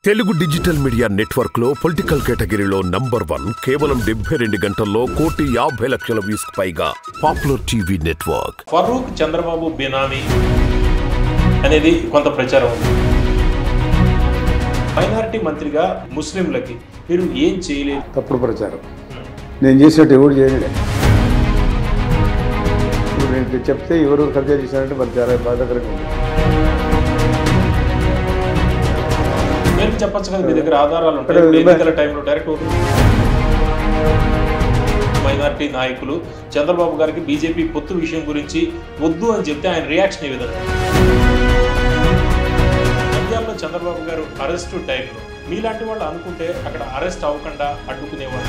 Telugu digital media network లో political కేటగిరీలో number one కేవలం డెబ్బై రెండు గంటల్లో కోటి యాభై లక్షల వ్యూస్ పైగా popular TV network Farooq Chandrababu బినామీ అనేది కొంత ప్రచారం ఉంది మైనారిటీ మంత్రిగా ముస్లింలకి మీరు ఏం చేయలేదు తప్పుడు ప్రచారం నేను చేసినట్టు ఎవరు చేయలే ఇప్పుడు నేను చెప్తే ఎవరు కబ్జా చేశారంటే మరి చాలా బాధాకరంగా ఉంది మీరు చెప్పచ్చు కదా మీ దగ్గర ఆధారాలు ఉంటాయి ఇప్పుడు ఎన్నికల టైంలో డైరెక్ట్ మైనారిటీ నాయకులు చంద్రబాబు గారికి బీజేపీ పొత్తు విషయం గురించి వద్దు అని చెప్తే ఆయన రియాక్షన్ ఏ విధంగా నంద్యాలలో చంద్రబాబు గారు అరెస్ట్ టైంలో మీలాంటి వాళ్ళు అనుకుంటే అక్కడ అరెస్ట్ అవ్వకుండా అడ్డుకునేవాళ్ళు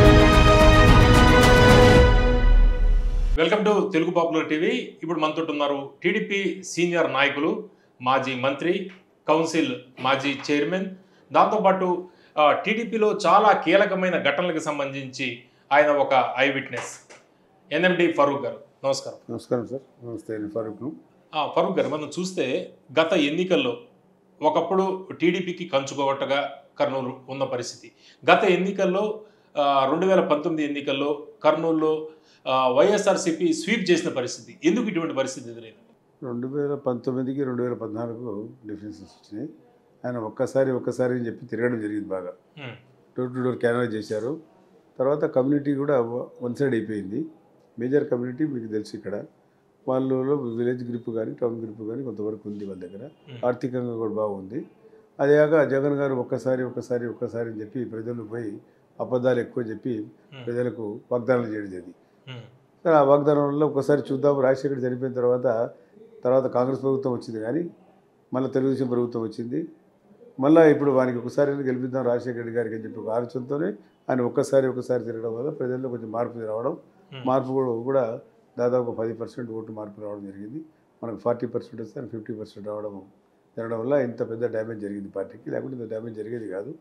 welcome to Telugu popular TV ఇప్పుడు మనతో ఉన్నారు టీడీపీ సీనియర్ నాయకులు మాజీ మంత్రి కౌన్సిల్ మాజీ చైర్మన్ దాంతోపాటు ఆ, టీడీపీలో చాలా కీలకమైన ఘటనలకు సంబంధించి ఆయన ఒక ఐ విట్నెస్ ఎన్ఎండి ఫరూక్ గారు నమస్కారం నమస్కారం సార్ నమస్తే నేను ఫరూక్ను ఆ, ఫరూక్ గారు మనం చూస్తే గత ఎన్నికల్లో ఒకప్పుడు టీడీపీకి కంచుకోవటగా కర్నూలు ఉన్న పరిస్థితి గత ఎన్నికల్లో రెండు వేల పంతొమ్మిది ఎన్నికల్లో కర్నూలులో ఆ, వైఎస్ఆర్సీపీ స్వీప్ చేసిన పరిస్థితి ఎందుకు ఇటువంటి పరిస్థితి ఎదురైంది రెండు వేల పంతొమ్మిదికి రెండు వేల పద్నాలుగు డిఫరెన్సెస్ వచ్చినాయి ఆయన ఒక్కసారి ఒక్కసారి అని చెప్పి తిరగడం జరిగింది బాగా ఉమ్, డోర్ టు డోర్ క్యాన్వాస్ చేశారు తర్వాత కమ్యూనిటీ కూడా వన్ సైడ్ అయిపోయింది మేజర్ కమ్యూనిటీ మీకు తెలుసు ఇక్కడ వాళ్ళలో విలేజ్ గ్రూప్ కానీ టౌన్ గ్రూప్ కానీ కొంతవరకు ఉంది వాళ్ళ దగ్గర ఉమ్, ఆర్థికంగా కూడా బాగుంది అదేగాక జగన్ గారు ఒక్కసారి ఒక్కసారి ఒక్కసారి అని చెప్పి ప్రజలు పోయి అబద్ధాలు ఎక్కువ చెప్పి ఉమ్, ప్రజలకు వాగ్దానాలు చేయడం జరిగింది ఉమ్, సరే ఆ వాగ్దానం వల్ల ఒకసారి చూద్దాం రాజశేఖర్ చనిపోయిన తర్వాత తర్వాత కాంగ్రెస్ ప్రభుత్వం వచ్చింది కానీ మళ్ళీ తెలుగుదేశం ప్రభుత్వం వచ్చింది మళ్ళీ ఇప్పుడు వానికి ఒకసారి గెలిపిద్దాం రాజశేఖర రెడ్డి గారికి అని చెప్పి ఒక ఆలోచనతోనే ఆయన ఒక్కసారి ఒక్కసారి తిరగడం వల్ల ప్రజల్లో కొంచెం మార్పు రావడం ఉమ్, మార్పు కూడా కూడా దాదాపు పది పర్సెంట్ ఓటు మార్పు రావడం జరిగింది మనకు ఫార్టీ పర్సెంట్ వస్తే ఫిఫ్టీ పర్సెంట్ రావడం జరగడం వల్ల ఇంత పెద్ద డ్యామేజ్ జరిగింది పార్టీకి లేకుంటే ఇంత డ్యామేజ్ జరిగేది కాదు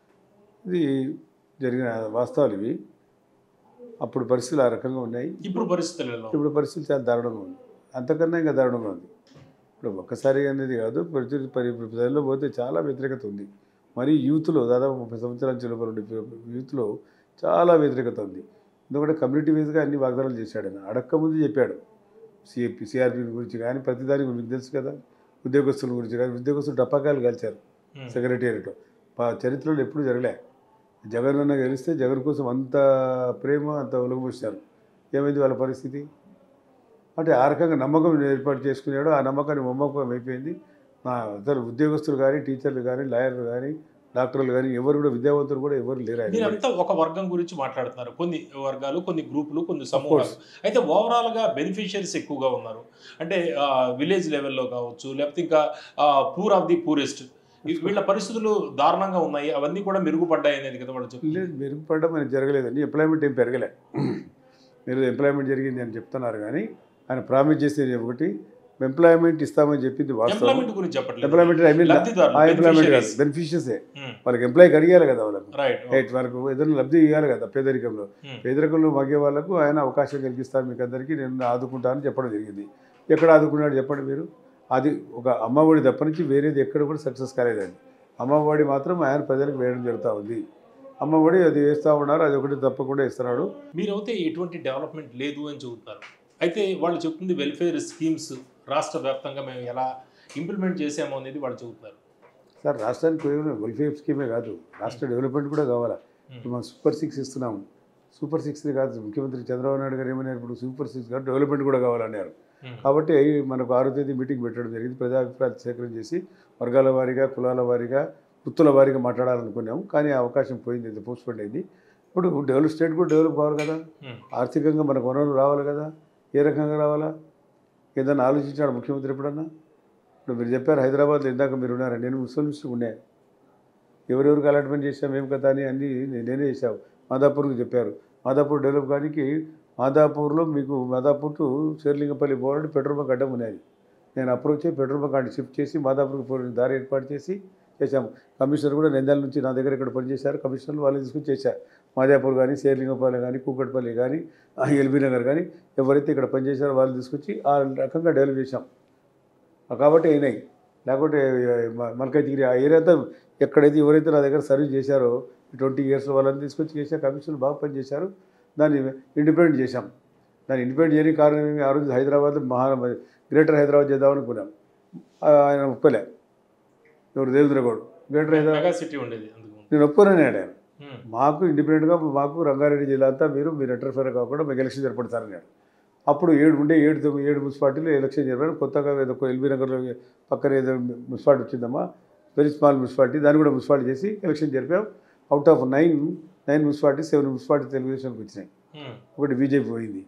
ఇది జరిగిన వాస్తవాలు ఇవి అప్పుడు పరిస్థితులు ఆ రకంగా ఉన్నాయి ఇప్పుడు పరిస్థితులలో ఇప్పుడు పరిస్థితి చాలా దారుణంగా ఉంది అంతకన్నా ఇంకా దారుణంగా ఉంది ఇప్పుడు ఒక్కసారి అనేది కాదు ప్రతి పరి ప్రజల్లో పోతే చాలా వ్యతిరేకత ఉంది మరి యూత్లో దాదాపు ముప్పై సంవత్సరాల నుంచి లోపల ఉండే యూత్లో చాలా వ్యతిరేకత ఉంది ఎందుకంటే కమ్యూనిటీ వైజ్గా అన్ని వాగ్దానాలు చేశాడు ఆయన అడక్క ముందు చెప్పాడు సిఏపి సిఆర్పి గురించి కానీ ప్రతిదాని మీకు తెలుసు కదా ఉద్యోగస్తుల గురించి కానీ ఉద్యోగస్తులు టపాకాయలు కాల్చారు ఉమ్, సెక్రటేరియట్ చరిత్రలో ఎప్పుడు జరగలే జగన్ అన్న గెలిస్తే జగన్ కోసం అంత ప్రేమ అంత ఒలగబోసారు ఏమైంది వాళ్ళ పరిస్థితి అంటే ఆ రకంగా నమ్మకం ఏర్పాటు చేసుకున్నాడు ఆ నమ్మకాన్ని మొమ్మకం అయిపోయింది నా అసలు ఉద్యోగస్తులు కానీ టీచర్లు కానీ లాయర్లు కానీ డాక్టర్లు కానీ ఎవరు కూడా విద్యావంతులు కూడా ఎవరు లేరు ఆయన మీరంతా ఒక వర్గం గురించి మాట్లాడుతున్నారు కొన్ని వర్గాలు కొన్ని గ్రూపులు కొన్ని సమూహాలు అయితే ఓవరాల్ గా బెనిఫిషియరీస్ ఎక్కువగా ఉన్నారు అంటే విలేజ్ లెవెల్లో కావచ్చు లేకపోతే ఇంకా పూర్ ఆఫ్ ది పూరెస్ట్ వీళ్ళ పరిస్థితులు దారుణంగా ఉన్నాయి అవన్నీ కూడా మెరుగుపడ్డాయి అనేది కదా వాళ్ళు చెప్తున్నారు లేదు మెరుగుపడడం అనేది జరగలేదండి ఎంప్లాయ్మెంట్ ఏం పెరగలే మీరు ఎంప్లాయ్మెంట్ జరిగింది అని చెప్తున్నారు కానీ ఆయన ప్రామిస్ చేసేది ఒకటి ఎంప్లాయ్మెంట్ ఇస్తామని చెప్పింది వాస్తవం ఎంప్లాయ్మెంట్ గురించి చెప్పట్లేదు ఎంప్లాయ్మెంట్ ఐ మీన్ లబ్ధిదారులు, ఆ ఎంప్లాయ్మెంట్ కాదు beneficiaries. బెనిఫిషియసే ఉమ్, వాళ్ళకి ఎంప్లాయ్ అడిగాలి కదా వాళ్ళకు రైట్ రైట్ వాళ్ళకు ఏదైనా లబ్ధి ఇవ్వాలి కదా పేదరికంలో ఉమ్, పేదరికంలో మగ్గే వాళ్ళకు ఆయన అవకాశం కలిగిస్తాను మీకు అందరికీ నేను ఆదుకుంటానని చెప్పడం జరిగింది ఎక్కడ ఆదుకున్నాడు చెప్పండి మీరు అది ఒక అమ్మఒడి తప్ప నుంచి వేరేది ఎక్కడ కూడా సక్సెస్ కాలేదండి అమ్మఒడి మాత్రం ఆయన ప్రజలకు వేయడం జరుగుతూ ఉంది అమ్మఒడి అది వేస్తూ ఉన్నారు అది ఒకటి తప్పకుండా ఇస్తున్నాడు మీరైతే ఎటువంటి డెవలప్మెంట్ లేదు అని చెబుతున్నారు అయితే వాళ్ళు చెప్తుంది వెల్ఫేర్ స్కీమ్స్ రాష్ట్ర వ్యాప్తంగా మేము ఎలా ఇంప్లిమెంట్ చేసాము అనేది వాళ్ళు చెబుతున్నారు సార్ రాష్ట్రానికి కేవలం వెల్ఫేర్ స్కీమే కాదు రాష్ట్ర డెవలప్మెంట్ కూడా కావాలా ఉమ్, ఇప్పుడు మనం సూపర్ సిక్స్ ఇస్తున్నాము సూపర్ సిక్స్ కాదు ముఖ్యమంత్రి చంద్రబాబు నాయుడు గారు ఏమన్నారు ఇప్పుడు సూపర్ సిక్స్ కాదు డెవలప్మెంట్ కూడా కావాలన్నారు ఉమ్, కాబట్టి మనకు ఆరో తేదీ మీటింగ్ పెట్టడం జరిగింది ప్రజాభిప్రాయాలు సేకరణ చేసి వర్గాల వారీగా కులాల వారీగా వృత్తుల వారీగా మాట్లాడాలనుకున్నాము కానీ ఆ అవకాశం పోయింది ఇది పోస్ట్పోన్ అయింది ఇప్పుడు డెవలప్ స్టేట్ కూడా డెవలప్ కావాలి కదా ఉమ్, ఆర్థికంగా మనకు వనరులు రావాలి కదా ఏ రకంగా రావాలా ఏదైనా ఆలోచించాడు ముఖ్యమంత్రి ఎప్పుడన్నా ఇప్పుడు మీరు చెప్పారు హైదరాబాద్లో ఇందాక మీరు ఉన్నారు నేను ముస్లిమ్స్ ఉండే ఎవరెవరికి అలాట్మెంట్ చేసాం ఏం కదా అని అన్నీ నేనే చేశావు మాదాపూర్కి చెప్పారు మాదాపూర్ డెవలప్ కానికి మాదాపూర్లో మీకు మాదాపూర్ టు శేర్లింగపల్లి పోవాలంటే పెట్రోల్ బంక్ అడ్డం ఉన్నది నేను అప్రోచ్ అయ్యి పెట్రోల్ బంక్ అడ్డు షిఫ్ట్ చేసి మాదాపూర్కి పోవడానికి దారి ఏర్పాటు చేసి చేశాము కమిషనర్ కూడా నెందాల నుంచి నా దగ్గర ఇక్కడ పనిచేశారు కమిషనర్లు వాళ్ళు తీసుకుని చేశారు మాదాపూర్ కానీ శేర్లింగపల్లి కానీ కూకట్పల్లి కానీ ఎల్బీ నగర్ కానీ ఎవరైతే ఇక్కడ పనిచేశారో వాళ్ళు తీసుకొచ్చి ఆ రకంగా డెవలప్ చేశాం కాబట్టి అయినాయి లేకుంటే మల్కాజ్గిరి ఆ ఏరియా అంతా ఎక్కడైతే ఎవరైతే నా దగ్గర సర్వీస్ చేశారో ట్వంటీ ఇయర్స్ వాళ్ళని తీసుకొచ్చి చేసా కమిషన్లు బాగా పనిచేశారు దాన్ని ఇండిపెండెంట్ చేశాం దాన్ని ఇండిపెండెంట్ చేయడానికి కారణం ఏమి ఆ రోజు హైదరాబాద్ మహా గ్రేటర్ హైదరాబాద్ చేద్దామని అనుకున్నాం ఆ, ఆయన ఒప్పలే ఎవరు Devendra Goud greater Hyderabad mega city ఉండేది అందుకు ముందు. నేను ఒప్పుకోనని ఆయన ఉమ్, మాకు ఇండిపెండెంట్గా మాకు రంగారెడ్డి జిల్లా అంతా మీరు మీరు ఇంటర్ఫేర్ కాకుండా మీకు ఎలక్షన్ జరపడతారన్నాడు అప్పుడు ఏడు ఉండే ఏడు తొమ్మిది ఏడు మున్సిపాలిటీలు ఎలక్షన్ జరిపారు కొత్తగా ఏదో ఒక ఎల్బీ నగర్లో పక్కన ఏదో మున్సిపాలిటీ వచ్చిందమ్మా వెరీ స్మాల్ మున్సిపాలిటీ దాన్ని కూడా మున్సిపాలిటీ చేసి ఎలక్షన్ జరిపాం out of nine nine municipality seven municipality తెలుగుదేశానికి వచ్చినాయి ఉమ్, ఒకటి బీజేపీ పోయింది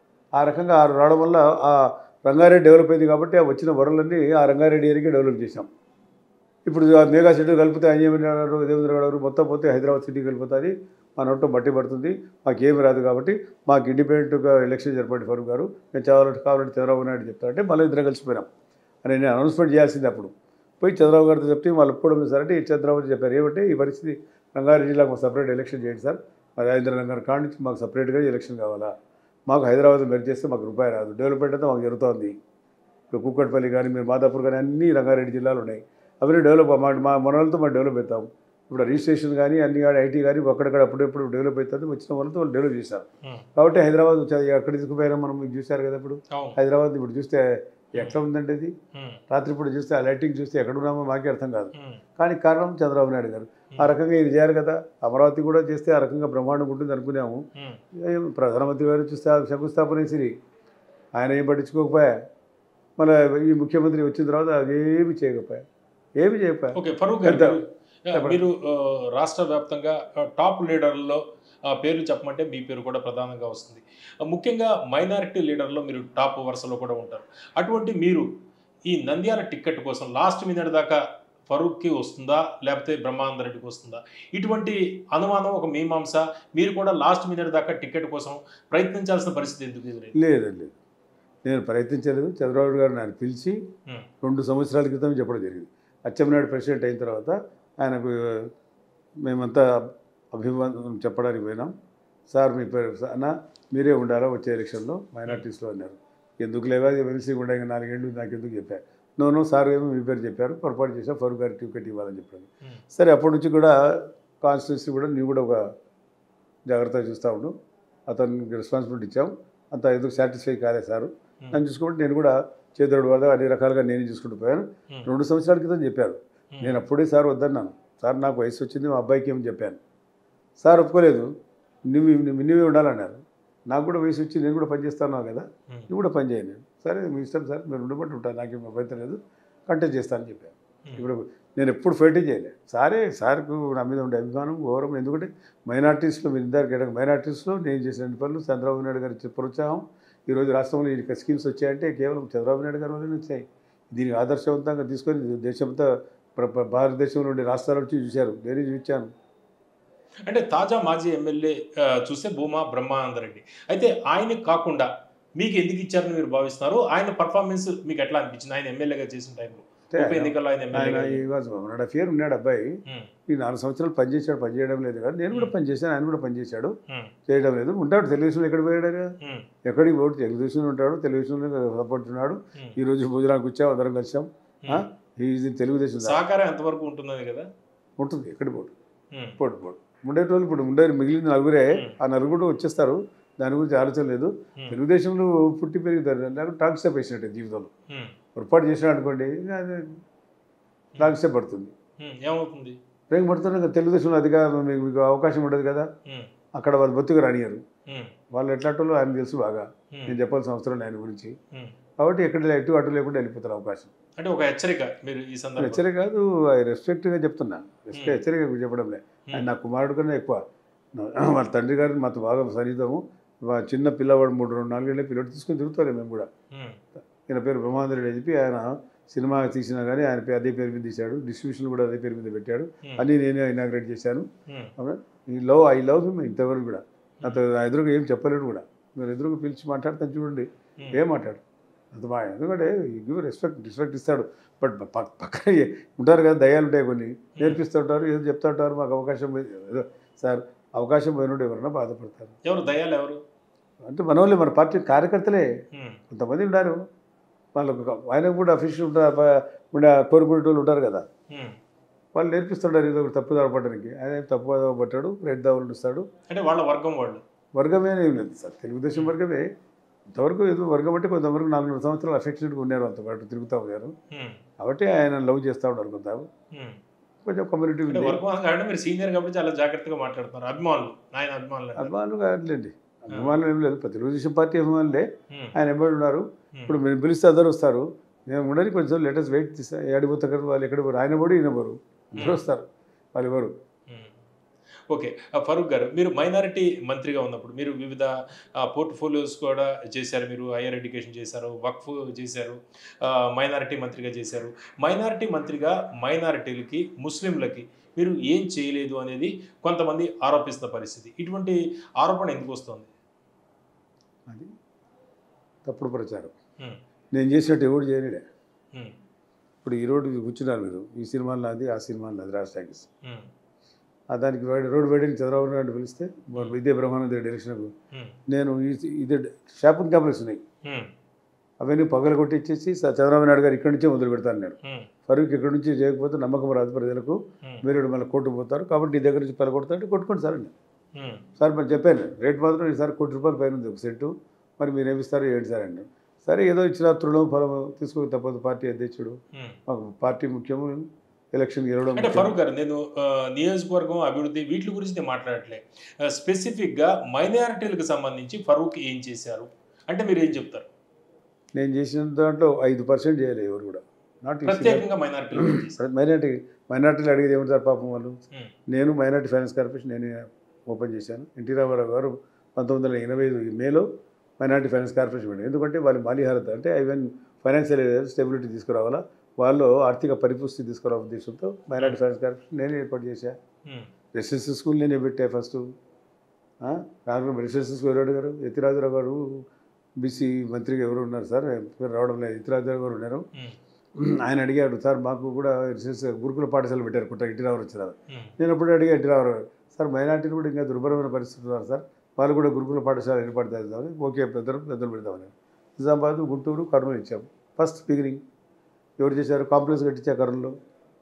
ఆ రకంగా ఆరు రావడం వల్ల ఆ రంగారెడ్డి డెవలప్ అయింది కాబట్టి ఆ వచ్చిన వరలన్నీ ఆ రంగారెడ్డి ఏరియాకి డెవలప్ చేశాం ఇప్పుడు ఆ మెగా సిటీ కలిపితే అంజమని గారు దేవేంద్ర గారు మొత్తం పోతే హైదరాబాద్ సిటీ కలిపోతుంది మా నోట్లో మట్టి పడుతుంది మాకేమి రాదు కాబట్టి మాకు ఇండిపెండెంట్గా ఎలక్షన్ జరపండి ఫరూక్ గారు మేము చదవాలంటే కావాలంటే చంద్రబాబు నాయుడు చెప్తారంటే మళ్ళీ ఇద్దరం కలిసిపోయినాం అని నేను అనౌన్స్మెంట్ చేయాల్సింది అప్పుడు పోయి చంద్రబాబు గారితో చెప్తే వాళ్ళు ఒప్పుకోవడం సార్ అంటే ఈ చంద్రబాబు చెప్పారు ఏమంటే ఈ పరిస్థితి రంగారెడ్డి జిల్లాకు సపరేట్ ఎలక్షన్ చేయండి సార్ మరి రాజేంద్ర నగర్ కాడ నుంచి మాకు సపరేట్గా ఎలక్షన్ కావాలా మాకు హైదరాబాద్ మెరుగు చేస్తే మాకు రూపాయి రాదు డెవలప్మెంట్ అంతా మాకు జరుగుతోంది ఇప్పుడు కుక్కట్పల్లి కానీ మీరు మాదాపూర్ కానీ అన్ని రంగారెడ్డి జిల్లాలు ఉన్నాయి అవన్నీ డెవలప్ మా మా మనలతో మనం డెవలప్ అవుతాం ఇప్పుడు రిజిస్ట్రేషన్ కానీ అన్ని కానీ ఐటీ కానీ అక్కడక్కడ అప్పుడప్పుడు డెవలప్ అవుతుంది వచ్చిన వాళ్ళతో వాళ్ళు డెవలప్ చేశారు ఉమ్, కాబట్టి హైదరాబాద్ వచ్చేది ఎక్కడ తీసుకుపోయినా మనం మీకు చూశారు కదా ఇప్పుడు అవును హైదరాబాద్ ఇప్పుడు చూస్తే ఎట్లా ఉందంటే ఇది ఉమ్, రాత్రిపూట చూస్తే ఆ లైటింగ్ చూస్తే ఎక్కడ ఉన్నామో మాకే అర్థం కాదు ఉమ్, కానీ కారణం చంద్రబాబు నాయుడు గారు ఆ రకంగా ఇది చేయాలి కదా అమరావతి కూడా చేస్తే ఆ రకంగా బ్రహ్మాండంగా ఉంటుంది అనుకున్నాము ఉమ్. ఏం ప్రధానమంత్రి గారు చూస్తే ఆ శంకుస్థాపన వేసిరి ఆయన ఏం పట్టించుకోకపోయా మళ్ళీ ఈ ముఖ్యమంత్రి వచ్చిన తర్వాత అదేమి చేయకపోయా ఏమి చేయకపోయా ఓకే ఫరూక్ గారు పెద్ద- మీరు- ఆ, మీరు ఆ, రాష్ట్ర వ్యాప్తంగా ఆ, టాప్ లీడర్లలో ఆ, పేర్లు చెప్పమంటే మీ పేరు కూడా ప్రధానంగా వస్తుంది ఆ, ముఖ్యంగా మైనారిటీ లీడర్లో మీరు టాప్ వరుసలో కూడా ఉంటారు అటువంటి మీరు ఈ నంద్యాల టిక్కెట్ కోసం లాస్ట్ మినిట్ దాకా ఫరూక్కి వస్తుందా లేకపోతే బ్రహ్మానంద రెడ్డికి వస్తుందా ఇటువంటి అనుమానం ఒక మీమాంస మీరు కూడా లాస్ట్ మినిట్ దాకా టికెట్ కోసం ప్రయత్నించాల్సిన పరిస్థితి ఎందుకు ఎదురైంది లేదు లేదు నేను ప్రయత్నించలేదు చంద్రబాబు గారు నన్ను పిలిచి ఉమ్, రెండు సంవత్సరాల క్రితం చెప్పడం జరిగింది అచ్చెన్నాయుడు ప్రెసిడెంట్ అయిన తర్వాత ఆయనకు మేమంతా అభిమానం చెప్పడానికి పోయినాం సార్ మీ పేరు అన్న మీరే ఉండాలా వచ్చే ఎలక్షన్లో మైనార్టీస్లో అన్నారు ఎందుకు లేవా ఎమ్మెల్సీ ఉండే నాలుగేళ్ళు నాకు ఎందుకు చెప్పారు నో నో సార్ ఏమో మీ పేరు చెప్పారు పొరపాటు చేశాం ఫరూక్ గారికి టికెట్ ఇవ్వాలని చెప్పాను ఉమ్, సరే అప్పటి నుంచి కూడా కాన్స్టిట్యూన్సీ కూడా నీవు కూడా ఒక జాగ్రత్తగా చూస్తూ ఉండు అతనికి రెస్పాన్సిబిలిటీ ఇచ్చాం అంత ఎందుకు సాటిస్ఫై కాలేదు సారు ఉమ్, నన్ను చూసుకుంటే నేను కూడా చేతుడు వల్ల అన్ని రకాలుగా నేను చూసుకుంటూ పోయాను ఉమ్, రెండు సంవత్సరాల క్రితం చెప్పారు ఉమ్, నేను అప్పుడే సార్ వద్దన్నాను సార్ నాకు వయసు వచ్చింది మా అబ్బాయికి ఏమని చెప్పాను సార్ ఒప్పుకోలేదు నువ్వు నువ్వు నువ్వే ఉండాలన్నారు నాకు కూడా వయసు వచ్చి నేను కూడా పనిచేస్తాను కదా ఉమ్, నువ్వు కూడా పని చేయండి సరే మీ ఇష్టం సార్ మీరు ఉండబట్టి ఉంటాను నాకేం అభ్యంతరం లేదు కంటెస్ట్ చేస్తానని చెప్పాను ఉమ్. ఇప్పుడు నేను ఎప్పుడు ఫైటింగ్ చేయలేదు సారే సార్కు నా మీద ఉండే అభిమానం గౌరవం ఎందుకంటే మైనార్టీస్లో మీరు ఇద్దరు కేటగిరీ మైనార్టీస్లో నేను చేసిన అన్ని పనులు చంద్రబాబు నాయుడు గారి ఇచ్చే ప్రోత్సాహం ఈరోజు రాష్ట్రంలో ఈ స్కీమ్స్ వచ్చాయంటే కేవలం చంద్రబాబు నాయుడు గారి వల్లనే వచ్చాయి దీనికి ఆదర్శవంతంగా తీసుకొని దేశంతో ప్ర- ప్ర- భారతదేశంలో ఉండే రాష్ట్రాల నుంచి చూశారు నేను చూపించాను అంటే తాజా మాజీ ఎమ్మెల్యే ఆ, చూస్తే భూమా బ్రహ్మానందరెడ్డి అయితే ఆయనకి కాకుండా మీకు ఎందుకు ఇచ్చారని మీరు భావిస్తున్నారు ఆయన పర్ఫార్మెన్స్ మీకు ఎట్లా అనిపించింది ఆయన ఎమ్మెల్యేగా చేసిన టైంలో అంటే ఉప ఎన్నికల్లో ఆయన ఆయన ఎమ్మెల్యేగా ఈ వాజ్ ఉన్నాడు ఫేర్ ఉన్నాడు అబ్బాయి ఉమ్, ఈ నాలుగు సంవత్సరాలు పనిచేశాడు పనిచేయడం లేదు కానీ నేను కూడా పనిచేశాను ఆయన కూడా పనిచేశాడు ఉమ్, చేయడం లేదు ఉంటాడు తెలుగుదేశంలో ఎక్కడ పోయాడు ఆయన? ఉమ్, ఎక్కడికి పోడు తెలుగుదేశంలో ఉంటాడు తెలుగుదేశంలో సపోర్ట్ ఉన్నాడు ఉమ్, ఈ రోజు భోజనానికి వచ్చాం అందరం కలిసాం ఉమ్. ఇది తెలుగుదేశం దా- సహకారం ఎంతవరకు ఉంటున్నది కదా ఉంటుంది ఎక్కడ పోడు ఉమ్, పోడు పోడు ఉండేటోళ్ళు ఇప్పుడు ఉండే మిగిలిన నలుగురే ఉమ్. ఆ నలుగురు వచ్చేస్తారు దాని గురించి ఆలోచన లేదు ఉమ్, తెలుగుదేశంలో తెలుగుదేశంలో పుట్టి పెరుగుతారు లేకపోతే టాక్ స్టెప్ వేసినట్టే జీవితంలో ఉమ్, పొరపాటు చేసినా అనుకోండి ఇంకా అది టాక్ స్టెప్ పడుతుంది ఉమ్, ఏమవుతుంది రేపు పడుతున్నా ఇంకా తెలుగుదేశంలో అధికారం మీకు మీకు అవకాశం ఉండదు కదా ఉమ్, అక్కడ వాళ్ళు బతుకు రానియరు ఉమ్, వాళ్ళు ఎట్లాంటో ఆయన తెలుసు బాగా ఉమ్, నేను చెప్పాల్సిన అవసరం లేదు ఆయన గురించి ఉమ్. కాబట్టి ఎక్కడ ఎటు అటు లేకుండా వెళ్ళిపోతారు అవకాశం అంటే ఒక హెచ్చరిక మీరు ఈ సందర్భంలో హెచ్చరిక కాదు రెస్పెక్ట్గా చెప్తున్నా రెస్పెక్ట్ Hmm. హెచ్చరిక చెప్పడం లే ఆయన ఉమ్, నా కుమారుడు కన్నా ఎక్కువ నా- వాళ్ళ తండ్రి గారు మాతో బాగా సన్నిహితము మా చిన్న పిల్లవాడు మూడు రెండు నాలుగేళ్ళ పిల్లడు తీసుకొని తిరుగుతారు మేము కూడా ఉమ్, ఈయన పేరు బ్రహ్మాందరెడ్డి అని చెప్పి ఆయన సినిమా తీసినా కానీ ఆయన పే- అదే పేరు మీద తీశాడు డిస్ట్రిబ్యూషన్ కూడా అదే పేరు మీద పెట్టాడు ఉమ్, అన్నీ నేనే ఇనాగ్రేట్ చేశాను ఉమ్, ఈ లవ్ ఐ లవ్ హిమ్ ఇంతవరకు కూడా నాతో నా ఎదురుగా ఏం చెప్పలేడు కూడా మీరు ఎదురుగా పిలిచి మాట్లాడతాను చూడండి ఉమ్. ఏం మాట్లాడు అంత బాగా ఎందుకంటే గివ్ రెస్పెక్ట్ రెస్పెక్ట్ ఇస్తాడు బట్ ప- పక్కన ఏ- ఉంటారు కదా దయాలు ఉంటాయి కొన్ని నేర్పిస్తూ ఉంటారు ఏదో చెప్తూ ఉంటారు మాకు అవకాశం పోయి- ఏదో సార్ అవకాశం పోయినట్టు ఎవరైనా బాధపడతారు ఎవరు దయాలు ఎవరు అంటే మన వాళ్ళే మన పార్టీ కార్యకర్తలే ఉమ్, కొంతమంది ఉన్నారు వాళ్ళకు ఒక- ఆయనకు కూడా అఫీషియల్ ఉంటారు ప- ఉండే కోరుకునేటోళ్ళు ఉంటారు కదా ఉమ్, వాళ్ళు నేర్పిస్తుంటారు ఏదో ఒకటి తప్పు పట్టడానికి ఆయన ఏం తప్పు పట్టాడు రెడ్ దావులు ఇస్తాడు అంటే వాళ్ళ వర్గం వాళ్ళు వర్గమే ఏం లేదు సార్ తెలుగుదేశం వర్గమే ఇంతవరకు ఏదో వర్గం అంటే కొంతవరకు నాలుగు సంవత్సరాలు అఫెక్షనేట్గా ఉన్నారు అంత పాటు తిరుగుతూ ఉన్నారు ఉమ్, కాబట్టి ఆయన లవ్ చేస్తూ ఉన్నారు కొంత ఉమ్. కొంచెం కమ్యూనిటీ అంటే వర్గం కాబట్టి మీరు సీనియర్ కాబట్టి చాలా జాగ్రత్తగా మాట్లాడుతున్నారు అభిమానులు ఆయన అభిమానులు అంటారు. అభిమానులు కాదులేండి అభిమానులు ఏం లేదు ఇప్పుడు తెలుగుదేశం పార్టీ అభిమానులే ఉమ్, ఆయన ఎంబడి ఉన్నారు ఇప్పుడు మీరు పిలిస్తే అందరూ వస్తారు నేను ఉండని కొంచెం లేటెస్ట్ వెయిట్ తీస్తా ఏడిపోతారు వాళ్ళు ఎక్కడ పోరు ఆయన పోడు ఈయన పోరు అందరూ వస్తారు వాళ్ళు ఎవరు ఉమ్. ఓకే ఆ, ఫరూక్ గారు మీరు మైనారిటీ మంత్రిగా ఉన్నప్పుడు మీరు వివిధ పోర్ట్ఫోలియోస్ కూడా చేశారు మీరు హైయర్ ఎడ్యుకేషన్ చేశారు వక్ఫ్ చేశారు మైనారిటీ మంత్రిగా చేశారు మైనారిటీ మంత్రిగా మైనారిటీలకి ముస్లింలకి మీరు ఏం చేయలేదు అనేది కొంతమంది ఆరోపిస్తున్న పరిస్థితి ఇటువంటి ఆరోపణ ఎందుకు వస్తుంది అది తప్పుడు ప్రచారం ఉమ్, నేను చేసినట్టు ఎవడు చేయలేడే ఉమ్, ఇప్పుడు ఈ రోడ్డు కూర్చున్నారు మీరు ఈ సినిమాలో నాది ఆ సినిమాలో నాది రాజ్ టాకీస్ ఉమ్, ఆ దానికి వాడి రోడ్డు వేయడానికి చంద్రబాబు నాయుడు పిలిస్తే మరి విద్యా బ్రహ్మానంద రెడ్డి ఎలక్షన్కు ఉమ్, నేను ఈ- ఇది షాపింగ్ కాంప్లెక్స్ ఉన్నాయి ఉమ్, అవన్నీ పగల కొట్టించేసి స- చంద్రబాబు నాయుడు గారు ఇక్కడి నుంచే మొదలు పెడతాను నేను ఉమ్, ఫరూక్ ఇక్కడి నుంచి చేయకపోతే నమ్మకం రాదు ప్రజలకు ఉమ్, మీరు మళ్ళీ కోర్టు పోతారు కాబట్టి నీ దగ్గర నుంచి పని కొడతాడు కొట్టుకోండి సార్ అండి ఉమ్, సార్ మరి చెప్పాను రేట్ మాత్రం ఈసారి కోటి రూపాయల పైన ఉంది ఒక సెంటు మరి మీరు ఏమిస్తారు ఏంటి సార్ అండి సరే ఏదో ఇచ్చిన తృణం ఫలం తీసుకోక తప్పదు పార్టీ అధ్యక్షుడు ఉమ్. మాకు పార్టీ ముఖ్యము ఎలక్షన్ గెలవడం అంటే ముఖ్యం. ఫరూక్ గారు నేను ఆ, నియోజకవర్గం అభివృద్ధి వీటి గురించి నేను మాట్లాడట్లే ఆ, స్పెసిఫిక్గా మైనారిటీలకు సంబంధించి ఫరూక్ ఏం చేశారు అంటే మీరు ఏం చెప్తారు నేను చేసిన దాంట్లో ఐదు పర్సెంట్ చేయలేదు ఎవరు కూడా నాట్ ప్రత్యేకంగా మైనారిటీలు ఏం చేశారు మైనార్టీ మైనార్టీలు అడిగేది ఏమంటారు పాపం వాళ్ళు ఉమ్, నేను మైనార్టీ ఫైనాన్స్ కార్పొరేషన్ నేను ఓపెన్ చేశాను ఎన్టీ రామారావు గారు పంతొమ్మిది వందల ఎనభై ఐదు మేలో మైనార్టీ ఫైనాన్స్ కార్పొరేషన్ పెట్టారు ఎందుకంటే వాళ్ళు మాలిహారత అంటే ఈవెన్ ఫైనాన్షియల్ స్టెబిలిటీ తీసుకురావాలా వాళ్ళు ఆర్థిక పరిపుష్టి తీసుకురావాల ఉద్దేశంతో మైనార్టీ ఫైనాన్స్ కార్పొరేషన్ నేను ఏర్పాటు చేశాను ఉమ్, రెసిడెన్షియల్ స్కూల్ నేనే పెట్టా ఫస్ట్ కాంగ్రెస్ రెసిడెన్షియల్ స్కూల్ ఎవరు గారు యతిరాజరావు గారు బీసీ మంత్రిగా ఎవరు ఉన్నారు సార్ పేరు రావడం లేదు యతిరాజరావు గారు ఉన్నారు ఉమ్, ఆయన అడిగాడు సార్ మాకు కూడా రెసిడెన్షియల్ గురుకుల పాఠశాల పెట్టారు కుట్ట ఎన్టీ రావు వచ్చినారు ఉమ్, నేను అప్పుడు అడిగా ఎన్టీ రావు సార్ మైనార్టీలు కూడా ఇంకా దుర్భరమైన పరిస్థితులు ఉన్నారు సార్ వాళ్ళు కూడా గురుకుల పాఠశాల ఏర్పాటు చేద్దామని ఓకే పెద్దలు పెద్దలు పెడదామని నిజామాబాద్ గుంటూరు కర్నూలు ఇచ్చాము ఫస్ట్ బిగినింగ్ ఎవరు చేశారు కాంప్లెక్స్ కట్టించా కర్నూలులో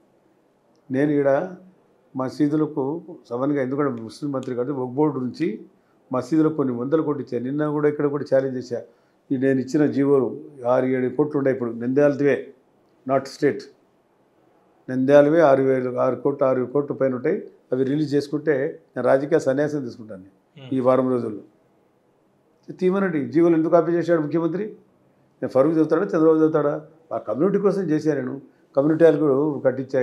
నేను ఈడ మసీదులకు సవన్గా ఎందుకంటే ముస్లిం మంత్రి కాబట్టి ఒక బోర్డు నుంచి మసీదులకు కొన్ని వందలు కొట్టించాను నిన్న కూడా ఇక్కడ కూడా ఛాలెంజ్ చేశా ఈ నేను ఇచ్చిన జీవోలు ఆరు ఏడు కోట్లు ఉన్నాయి ఇప్పుడు నిందాలతివే నాట్ స్టేట్ నంద్యాలవే ఆరు వేలు ఆరు కోట్లు ఆరు కోట్ల పైన ఉంటాయి అవి రిలీజ్ చేసుకుంటే నేను రాజకీయ సన్యాసం తీసుకుంటాను నేను ఉమ్, ఈ వారం రోజుల్లో తీమనండి జీవోలు ఎందుకు కాపీ చేశాడు ముఖ్యమంత్రి నేను ఫరూక్ చదువుతాడా చంద్రబాబు చదువుతాడా ఆ కమ్యూనిటీ కోసం చేశాను నేను కమ్యూనిటీ వాళ్ళు కూడా కట్టించా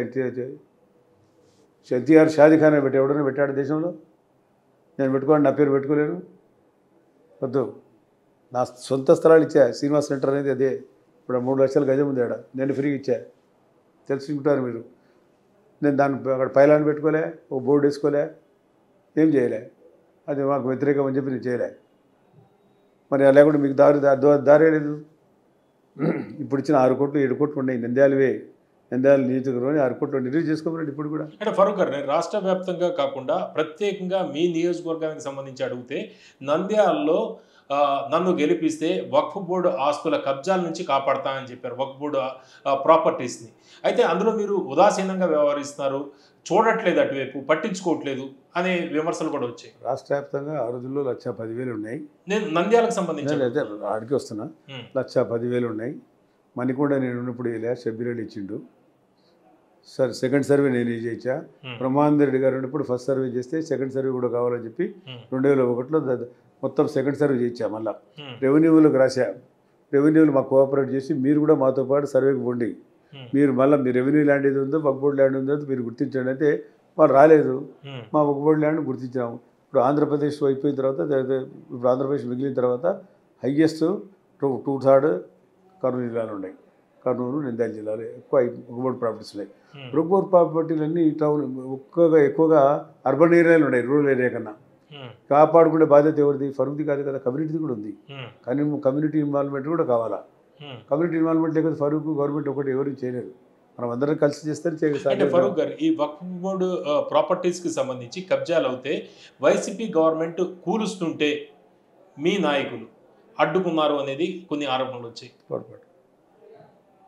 ఎన్టీఆర్ షాదీ ఖానా పెట్టి ఎవడైనా పెట్టాడు దేశంలో నేను పెట్టుకోండి నా పేరు పెట్టుకోలేను వద్దు నా సొంత స్థలాలు ఇచ్చా శ్రీనివాస్ సెంటర్ అనేది అదే ఇప్పుడు ఆ మూడు లక్షల గజం ఉంది ఆడ నేను ఫ్రీగా ఇచ్చా తెలుసుకుంటారు మీరు నేను దాన్ని అక్కడ పైలాన్ పెట్టుకోలే ఓ బోర్డు వేసుకోలే ఏం చేయలే అది మాకు వ్యతిరేకం అని చెప్పి నేను చేయలే మరి అలా లేకుండా మీకు దారి దా- దో- దారే లేదు ఇప్పుడు ఇచ్చిన ఆరు కోట్లు ఏడు కోట్లు ఉన్నాయి నంద్యాలవే నంద్యాల నియోజకవర్గంలో ఆరు కోట్లు రిలీజ్ చేసుకోమన్నాడు ఇప్పుడు కూడా అంటే ఫరూక్ గారు నేను రాష్ట్ర వ్యాప్తంగా కాకుండా ప్రత్యేకంగా మీ నియోజకవర్గానికి సంబంధించి అడిగితే నంద్యాలలో ఆ, నన్ను గెలిపిస్తే వక్ఫ్ బోర్డు ఆస్తుల కబ్జాల నుంచి కాపాడతా అని చెప్పారు వక్ఫ్ బోర్డు ఆ, ప్రాపర్టీస్ని అయితే అందులో మీరు ఉదాసీనంగా వ్యవహరిస్తున్నారు చూడట్లేదు అటువైపు పట్టించుకోవట్లేదు అనే విమర్శలు కూడా వచ్చాయి రాష్ట్ర వ్యాప్తంగా ఆ రోజుల్లో లక్ష పదివేలు ఉన్నాయి నేను నంద్యాలకు సంబంధించి నేను అయితే ఆడికి వస్తున్నా ఉమ్, లక్ష పదివేలు ఉన్నాయి మణికొండ నేను ఉన్నప్పుడు ఇలా షబ్బీరెడ్డి ఇచ్చిండు సార్ సెకండ్ సర్వే నేను చేయించా ఉమ్, బ్రహ్మానంద రెడ్డి గారు ఉన్నప్పుడు ఫస్ట్ సర్వే చేస్తే సెకండ్ సర్వే కూడా కావాలని చెప్పి ఉమ్, రెండు వేల ఒకటిలో ద- మొత్తం సెకండ్ సర్వే చేయించా మళ్ళా ఉమ్, రెవెన్యూలకు రాశా రెవెన్యూలు మాకు కోఆపరేట్ చేసి మీరు కూడా మాతో పాటు సర్వేకి పోండి ఉమ్, మీరు మళ్ళీ మీ రెవెన్యూ ల్యాండ్ ఏది ఉందో వక్బోర్డ్ ల్యాండ్ ఉందో మీరు గుర్తించండి అంటే వాళ్ళు రాలేదు ఉమ్, మా వక్బోర్డ్ ల్యాండ్ గుర్తించాము ఇప్పుడు ఆంధ్రప్రదేశ్ అయిపోయిన తర్వాత ద- ద- ఇప్పుడు ఆంధ్రప్రదేశ్ మిగిలిన తర్వాత highest two two third Kurnool జిల్లాలో ఉన్నాయి కర్నూలు నంద్యాల జిల్లాలో ఎక్కువ వక్బోర్డ్ ప్రాపర్టీస్ ఉన్నాయి ఉమ్, వక్బోర్డ్ ప్రాపర్టీలన్నీ టౌన్ ఎక్కువగా ఎక్కువగా అర్బన్ ఏరియాలో ఉన్నాయి రూరల్ ఏరియా కన్నా ఉమ్, కాపాడుకునే బాధ్యత ఎవరిది ఫరుద్ది కాదు కదా కమ్యూనిటీది కూడా ఉంది ఉమ్, కానీ కమ్యూనిటీ ఇన్వాల్వ్మెంట్ కూడా కావాలా ఉమ్. కమ్యూనిటీ ఇన్వాల్వ్మెంట్ లేకపోతే ఫరూక్ గవర్నమెంట్ ఒకటి ఎవరు చేయలేరు మనం అందరం కలిసి చేస్తే అంటే చేయగలుగుతాం ఫరూక్ గారు ఈ వక్ఫ్ బోర్డు ప్రాపర్టీస్ కి సంబంధించి కబ్జాలు అవుతే వైసీపీ గవర్నమెంట్ కూలుస్తుంటే మీ నాయకులు అడ్డుకున్నారు అనేది కొన్ని ఆరోపణలు వచ్చాయి పొరపాటు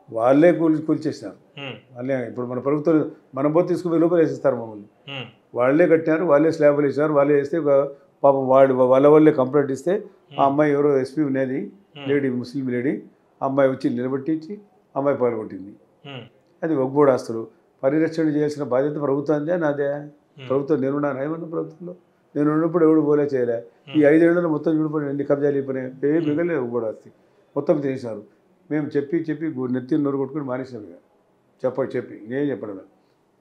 వాళ్ళే కూలి కూల్చేసినారు ఉమ్, వాళ్ళే ఇప్పుడు మన ప్రభుత్వం మనం పోతే తీసుకుపోయి లోపల వేసేస్తారు మమ్మల్ని ఉమ్, వాళ్ళే కట్టినారు వాళ్ళే స్లాబ్లు వేసినారు వాళ్ళే వేస్తే ఒక పాపం వాడు వాళ్ళ వాళ్ళే కంప్లైంట్ ఇస్తే ఆ అమ్మాయి ఎవరో ఎస్పీ ఉన్నది లేడీ ముస్లిం లేడీ ఆ అమ్మాయి వచ్చి నిలబెట్టించి అమ్మాయి పాల్గొట్టింది ఉమ్, అది ఒగ్గోడు ఆస్తులు పరిరక్షణ చేయాల్సిన బాధ్యత ప్రభుత్వాందే నాదే ప్రభుత్వం నేనున్నాను ఏమన్నా ప్రభుత్వంలో నేను ఉన్నప్పుడు ఎవడు పోలే చేయలే ఈ ఐదేళ్లలో మొత్తం చూడపడి ఎన్ని కబ్జాలు అయిపోయినాయి ఏం మిగలేదు ఒగ్గోడు ఆస్తి మొత్తం చేశారు మేము చెప్పి చెప్పి గు- నెత్తి నోరు కొట్టుకుని మానేసాం ఇక చెప్ప చెప్పి నేను చెప్పడం లేదు.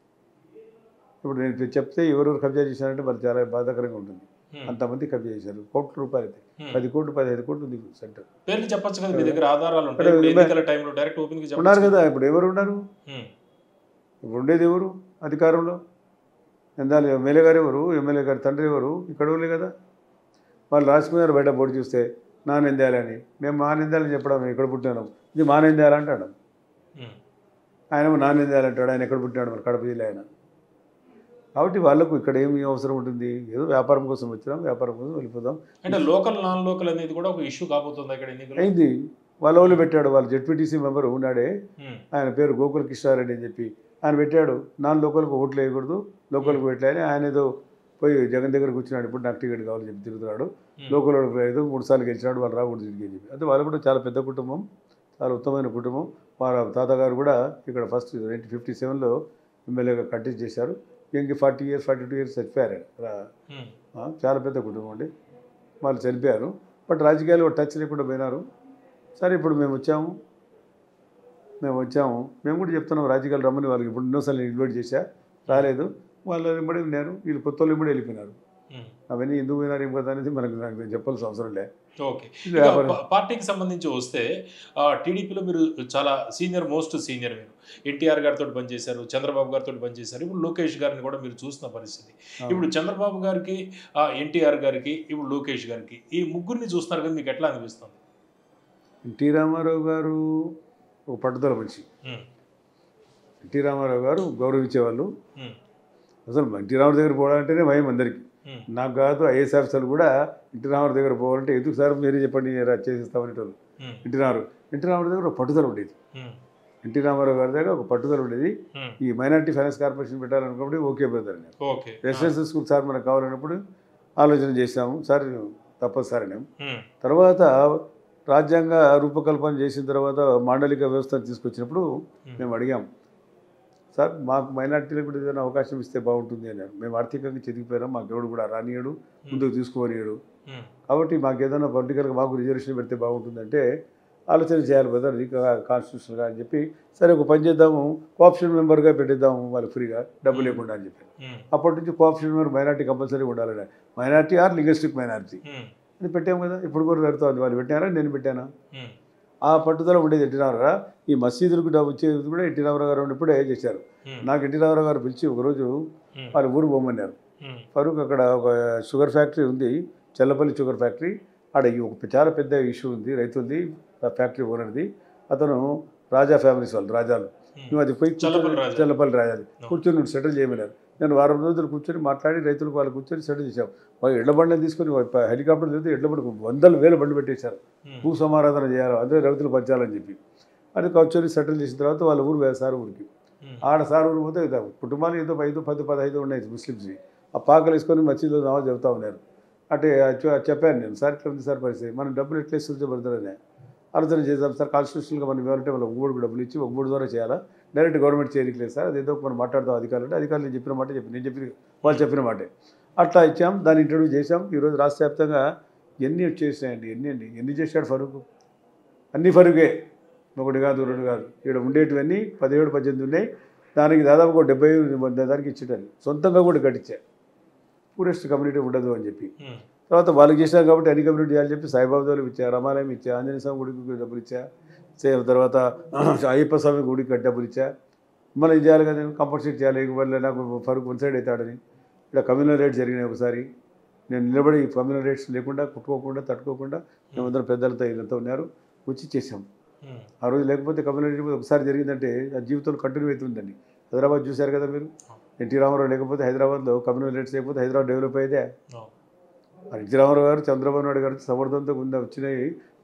ఇప్పుడు నేను చెప్తే ఎవరెవరు కబ్జా చేశారంటే మరి చాలా బాధాకరంగా ఉంటుంది ఉమ్. అంతమంది కబ్జా చేశారు కోట్ల రూపాయలు అయితే Hmm. పది కోట్లు పదిహేను కోట్లు ఉంది సెంటర్ పేర్లు చెప్పొచ్చు కదా మీ దగ్గర ఆధారాలు ఉంటాయి అదే, ఇప్పుడు ఉన్నాయి. ఎన్నికల టైంలో డైరెక్ట్ ఓపెన్ గా ఉన్నారు చెప్పొచ్చు కదా ఇప్పుడు ఎవరు ఉన్నారు ఉమ్, ఇప్పుడు ఉండేది ఎవరు అధికారంలో ఎందాలి ఎమ్మెల్యే గారు ఎవరు ఎమ్మెల్యే గారి తండ్రి ఎవరు ఇక్కడ వాళ్ళే కదా వాళ్ళు రాసుకున్నారు బయట బోర్డు చూస్తే నా నిందాలని మేము మా నిందాలని చెప్పడం మేము ఇక్కడ పుట్టినాం ఇది మా నిందాల అంటాడు ఉమ్, ఆయన నా నిందాలు అంటాడు ఆయన ఎక్కడ పుట్టినాడు మరి కడప జిల్లా ఆయన కాబట్టి వాళ్ళకు ఇక్కడ ఏమి అవసరం ఉంటుంది ఏదో వ్యాపారం కోసం వచ్చినాం వ్యాపారం కోసం వెళ్ళిపోదాం అంటే లోకల్ నాన్ లోకల్ అనేది కూడా ఒక ఇష్యూ కాబోతుంది ఇక్కడ ఎన్నికలు అయింది వాళ్ళ వాళ్ళు పెట్టాడు వాళ్ళ జెడ్పీటీసీ మెంబర్ ఉన్నాడే ఉమ్, ఆయన పేరు గోకుల కృష్ణారెడ్డి అని చెప్పి ఆయన పెట్టాడు నాన్ లోకల్కి ఓట్లు వేయకూడదు లోకల్కి పెట్టాలని ఆయన ఏదో పోయి జగన్ దగ్గర కూర్చున్నాడు ఇప్పుడు నాకు టికెట్ కావాలని చెప్పి తిరుగుతున్నాడు Hmm. లోకల్ వాడికి ఏదో మూడు సార్లు గెలిచినాడు వాళ్ళు రాకూడదు తిరిగి అని చెప్పి అంటే వాళ్ళు కూడా చాలా పెద్ద కుటుంబం చాలా ఉత్తమమైన కుటుంబం వాళ్ళ తాతగారు కూడా ఇక్కడ ఫస్ట్ నైన్టీన్ ఫిఫ్టీ సెవెన్లో ఎమ్మెల్యేగా కంటెస్ట్ చేశారు ఇంక forty years forty two years చనిపోయారు ఆయన. రా- ఉమ్, ఆ, చాలా పెద్ద కుటుంబం అండి వాళ్ళు చనిపోయారు బట్ రాజకీయాలు టచ్ లేకుండా పోయినారు సరే ఇప్పుడు మేము వచ్చాము మేము వచ్చాము మేము కూడా చెప్తున్నాం రాజకీయాలు రమ్మని వాళ్ళకి ఇప్పుడు ఎన్నోసార్లు ఇన్వైట్ చేశా రాలేదు వాళ్ళు ఇమ్మడి ఉన్నారు వీళ్ళు కొత్త వాళ్ళు ఇమ్మడి వెళ్ళిపోయినారు ఉమ్. అవన్నీ ఎందుకు పోయినారు ఏం కదా అనేది మనకు నాకు చెప్పాల్సిన అవసరం లే ఓకే ఇది ఇక వ్యాపారం. పా- పార్టీకి సంబంధించి వస్తే ఆ, టీడీపీలో మీరు చాలా సీనియర్ మోస్ట్ సీనియర్ మీరు ఎన్టీఆర్ గారితో పనిచేశారు చంద్రబాబు గారితో పనిచేశారు ఇప్పుడు లోకేష్ గారిని కూడా మీరు చూస్తున్న పరిస్థితి ఇప్పుడు చంద్రబాబు గారికి ఆ, ఎన్టీఆర్ గారికి ఇప్పుడు లోకేష్ గారికి ఈ ముగ్గురిని చూస్తున్నారు కదా మీకు ఎట్లా అనిపిస్తుంది ఎన్టీ రామారావు గారు ఒక పట్టుదల మనిషి ఉమ్, ఎన్టీ రామారావు గారు గౌరవించేవాళ్ళు ఉమ్, అసలు ఎన్టీ రామారావు దగ్గర పోవాలంటేనే భయం అందరికీ ఉమ్, నాకు కాదు ఐఏఎస్ ఆఫీసర్లు కూడా ఎన్టీ రామారావు దగ్గర పోవాలంటే ఎందుకు సార్ మీరే చెప్పండి రా చేసిస్తామనేటోళ్ళు ఉమ్, ఎన్టీ రామారావు ఎన్టీ రామారావు దగ్గర ఒక పట్టుదల ఉండేది ఉమ్, ఎన్టీ రామారావు గారి దగ్గర ఒక పట్టుదల ఉండేది ఉమ్, ఈ మైనార్టీ ఫైనాన్స్ కార్పొరేషన్ పెట్టాలనుకున్నప్పుడు ఓకే బ్రదర్ నేను ఓకే రెసిడెన్షియల్ స్కూల్ సార్ మనకు కావాలన్నప్పుడు ఆలోచన చేశాము సార్ తప్పదు సార్ అని ఉమ్, తర్వాత రాజ్యాంగ రూపకల్పన చేసిన తర్వాత మాండలిక వ్యవస్థను తీసుకొచ్చినప్పుడు మేము అడిగాం సార్ మాకు మైనార్టీలకు కూడా ఏదైనా అవకాశం ఇస్తే బాగుంటుంది అన్నారు మేము ఆర్థికంగా చెదిగిపోయినాం మాకు ఎవడు కూడా రానియడు ముందుకు తీసుకోనియడు ఉమ్, కాబట్టి మాకు ఏదైనా పొలిటికల్గా మాకు రిజర్వేషన్ పెడితే బాగుంటుందంటే ఆలోచన చేయాలి బ్రదర్ ఇది కాన్స్టిట్యూషన్గా అని చెప్పి సరే ఒక పని చేద్దాము కోఆప్షన్ మెంబర్గా పెట్టిద్దాము వాళ్ళకి ఫ్రీగా డబ్బు లేకుండా అని చెప్పాను ఉమ్, అప్పటి నుంచి కోఆప్షన్ మెంబర్ మైనార్టీ కంపల్సరీ ఉండాలని మైనార్టీ ఆర్ లింగ్విస్టిక్ మైనార్టీ ఉమ్, అది పెట్టాము కదా ఇప్పుడు కూడా పెడుతుంది వాళ్ళు పెట్టారా నేను పెట్టానా ఉమ్, ఆ పట్టుదల ఉండేది ఎన్టీ రామారావు ఈ మసీదులకు డబ్బు వచ్చేది కూడా ఎన్టీ రామారావు గారు ఉన్నప్పుడే చేశారు ఉమ్, నాకు ఎన్టీ రామారావు గారు పిలిచి ఒకరోజు ఉమ్, వాళ్ళ ఊరు పోమన్నారు ఉమ్, ఫరూక్ అక్కడ ఒక షుగర్ ఫ్యాక్టరీ ఉంది చెల్లపల్లి షుగర్ ఫ్యాక్టరీ ఆడ ఈ ఒక చాలా పెద్ద ఇష్యూ ఉంది రైతులది ఆ ఫ్యాక్టరీ ఓనర్ది అతను రాజా ఫ్యామిలీస్ వాళ్ళు రాజాలు నువ్వు అది పోయి కూర్చొని- చల్లపల్లి రాజా. చల్లపల్లి రాజాది కూర్చొని నువ్వు సెటిల్ చేయమన్నారు నేను వారం రోజులు కూర్చొని మాట్లాడి రైతులకు వాళ్ళు కూర్చొని సెటిల్ చేశాం వాళ్ళు ఎడ్ల బండ్లు తీసుకొని వా- హెలికాప్టర్ వెళ్తే ఎడ్ల బండి వందల వేల బండి పెట్టేశారు ఉమ్, భూ సమారాధన చేయాలి అదే రైతులు పంచాలని చెప్పి అది కూర్చొని సెటిల్ చేసిన తర్వాత వాళ్ళ ఊరు వేరే సార్ ఊరికి ఉమ్, ఆడ సార్ ఊరు పోతే ఇదా కుటుంబాలు ఏదో ఐదు పది పదహైదు ఉన్నాయి ముస్లిమ్స్ ఆ పాకలు వేసుకొని మసీదులో నమాజ్ చెబుతా ఉన్నారు అంటే అది చె- చెప్పాను నేను సార్ ఇట్లా ఉంది సార్ పరిస్థితి మనం డబ్బులు ఎట్లా ఇస్తుంటే పడుతుందనే ఆలోచన చేద్దాం సార్ కాన్స్టిట్యూషన్గా మనం ఇవ్వాలంటే వాళ్ళ ఒంగోడుకు డబ్బులు ఇచ్చి ఒంగోడు ద్వారా చేయాలా డైరెక్ట్ గవర్నమెంట్ చేయట్లేదు సార్ అదేదో మనం మాట్లాడదాం అధికారులు అంటే అధికారులు చెప్పిన మాట చెప్పి నేను చెప్పిన వాళ్ళు చెప్పిన మాటే అట్లా ఇచ్చాం దాన్ని ఇంట్రడ్యూస్ చేశాం ఈరోజు రాష్ట్ర వ్యాప్తంగా ఎన్ని వచ్చేసినాయండి ఎన్ని అండి ఎన్ని చేశాడు ఫరూక్ అన్ని ఫరూకే ఒకటి కాదు రెండు కాదు ఇక్కడ ఉండేటివన్నీ పదిహేడు పద్దెనిమిది ఉన్నాయి దానికి దాదాపు ఒక డెబ్బై దానికి ఇచ్చేటాను సొంతంగా కూడా కట్టించా పూరెస్ట్ కమ్యూనిటీ ఉండదు అని చెప్పి ఉమ్, తర్వాత వాళ్ళకి చేసినా కాబట్టి అన్ని కమ్యూనిటీ చేయాలని చెప్పి సాయిబాబా దేవులకు ఇచ్చా రమాలయం ఇచ్చా ఆంజనేయ స్వామి గుడికి డబ్బులు ఇచ్చా సేమ్ తర్వాత అయ్యప్ప స్వామి గుడికి డబ్బులు ఇచ్చా మనం ఇది చేయాలి కదా కంపల్సరీ చేయాలి వల్ల నాకు ఫరూక్ వన్ సైడ్ అవుతాడని ఇక్కడ కమ్యూనల్ రేట్ జరిగినాయి ఒకసారి నేను నిలబడి కమ్యూనల్ రేట్స్ లేకుండా కుట్టుకోకుండా తట్టుకోకుండా మేమందరం పెద్దలతో వీళ్ళంతా ఉన్నారు వచ్చి చేసాం ఉమ్, ఆ రోజు లేకపోతే కమ్యూనల్ రేట్ ఒకసారి జరిగిందంటే ఆ జీవితంలో కంటిన్యూ అవుతుందండి హైదరాబాద్ చూశారు కదా మీరు ఎన్టీ రామారావు లేకపోతే హైదరాబాద్లో కమ్యూనల్ రేట్స్ లేకపోతే హైదరాబాద్ డెవలప్ అయ్యేదే అవును. ఎన్టీ రామారావు గారు చంద్రబాబు నాయుడు గారు సమర్థంతో ఉందా వచ్చినాయి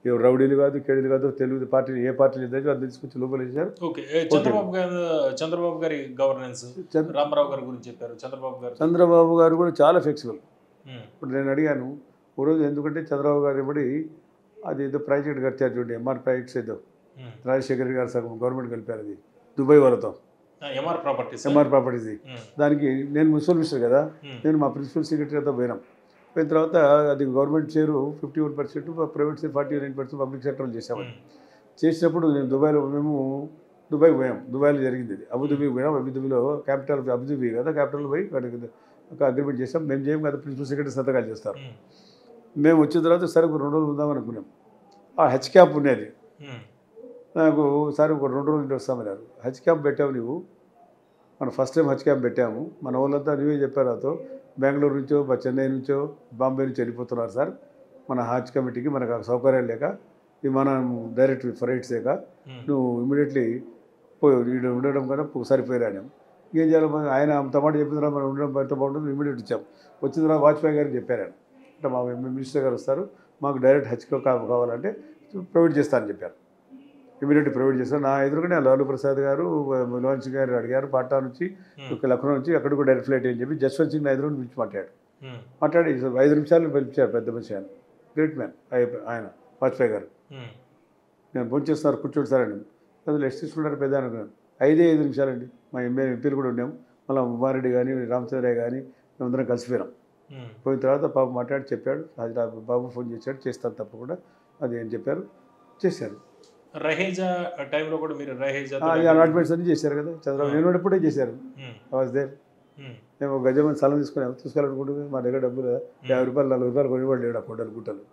ఎవరు రౌడీలు కాదు కేడీలు కాదు తెలుగు పార్టీ ఏ పార్టీ లేదు అది తీసుకొచ్చి లోపల వేశారు ఓకే ఏ, చంద్రబాబు గారు చంద్రబాబు గారి గవర్నెన్స్ చంద్ర- రామారావు గారి గురించి చెప్పారు చంద్రబాబు గారు చంద్రబాబు గారు కూడా చాలా ఫ్లెక్సిబుల్ ఉమ్, ఇప్పుడు నేను అడిగాను ఓ రోజు ఎందుకంటే చంద్రబాబు గారు ఇవ్వడి అది ఏదో ప్రాజెక్ట్ కట్టారు చూడండి ఎంఆర్ ప్రాజెక్ట్స్ ఏదో ఉమ్. రాజశేఖర్ గారు సగం గవర్నమెంట్ కలిపారు అది దుబాయ్ వాళ్ళతో ఆ, ఎంఆర్ ప్రాపర్టీస్ ఎంఆర్ ప్రాపర్టీస్ ఉమ్, దానికి నేను మున్సిపల్ మినిస్టర్ కదా ఉమ్, నేను మా ప్రిన్సిపల్ సెక్రటరీతో పోయినాం పోయిన తర్వాత అది government share fifty one percent private share forty nine percent public సెక్టర్లో చేసామని ఉమ్, చేసినప్పుడు నేను దుబాయ్లో మేము దుబాయ్ పోయాం దుబాయ్లో జరిగింది ఇది అబుదాబి పోయాం అబుదాబిలో క్యాపిటల్ అబుదాబి కదా క్యాపిటల్ పోయి అక్కడికి ఒక అగ్రిమెంట్ చేసాం మేము చేయం కదా ప్రిన్సిపల్ సెక్రటరీ సంతకాలు చేస్తారు ఉమ్, మేము వచ్చిన తర్వాత సరే ఒక రెండు రోజులు ఉందాం అనుకున్నాం ఆ హెచ్ క్యాప్ ఉండేది ఉమ్, నాకు సరే ఒక రెండు రోజులు వస్తామన్నారు హెచ్ క్యాంప్ పెట్టావు నువ్వు మనం ఫస్ట్ టైం హెచ్ క్యాంప్ పెట్టాము మన వాళ్ళంతా నువ్వే చెప్పారు నాతో బెంగళూరు నుంచో మా చెన్నై నుంచో బాంబే నుంచి వెళ్ళిపోతున్నారు సార్ మన హజ్ కమిటీకి మనకు ఆ సౌకర్యాలు లేక విమానం డైరెక్ట్ ఫ్లైట్స్ లేక ఉమ్, నువ్వు ఇమీడియట్లీ పోయి ఈడ ఉండడం కన్నా సరిపోయిరాను ఏం చేయాలి మరి ఆయన అంత మాట చెప్పిన తర్వాత మనం ఉండడం ఎంత బాగుంటుంది ఇమీడియట్ ఇచ్చాం వచ్చిన తర్వాత వాజ్పేయి గారికి చెప్పారు ఆయన అంటే మా మినిస్టర్ గారు వస్తారు మాకు డైరెక్ట్ హజ్ కావాలంటే ప్రొవైడ్ చేస్తానని చెప్పారు ఇమీడియట్ ప్రొవైడ్ చేస్తారు నా ఎదురుగానే లాలూ ప్రసాద్ గారు లోన్స్ గారు అడిగారు పాటా నుంచి ఉమ్, ఒక లక్నో నుంచి అక్కడ కూడా డైరెక్ట్ ఫ్లైట్ అని చెప్పి జస్వంత్ సింగ్ నా ఎదురు పిలిచి మాట్లాడాడు ఉమ్, మాట్లాడి ఐదు నిమిషాలు పిలిచారు పెద్ద మనిషి ఆయన గ్రేట్ మ్యాన్ ఆయన వాజ్పేయి గారు ఉమ్, నేను ఫోన్ చేస్తున్నారు కూర్చోండి సార్ అండి అది లెస్ట్ తీసుకుంటారు పెద్ద అనుకున్నాను ఐదే ఐదు నిమిషాలండి మా ఎంఏ ఎంపీలు కూడా ఉన్నాం మళ్ళీ ఉమారెడ్డి కానీ రామచంద్రయ్య కానీ మేమందరం కలిసిపోయినాం ఉమ్, పోయిన తర్వాత బాబు మాట్లాడి చెప్పాడు అది నా బాబు ఫోన్ చేశాడు చేస్తాను తప్పకుండా అది అని చెప్పారు చేశారు రహేజా టైంలో కూడా మీరు రహేజా ఆ, ఈ అలాట్మెంట్స్ అన్ని చేశారు కదా చంద్రబాబు నేను ఉన్నప్పుడే చేశారు ఉమ్, వాజ్ దేర్ ఉమ్, మేము ఒక గజమని స్థలం తీసుకున్నాము తీసుకోవాలనుకుంటుంది మా దగ్గర డబ్బులు యాభై రూపాయలు నలభై రూపాయలు కొనివాడు లేడు ఆ కొండలు గుట్టలు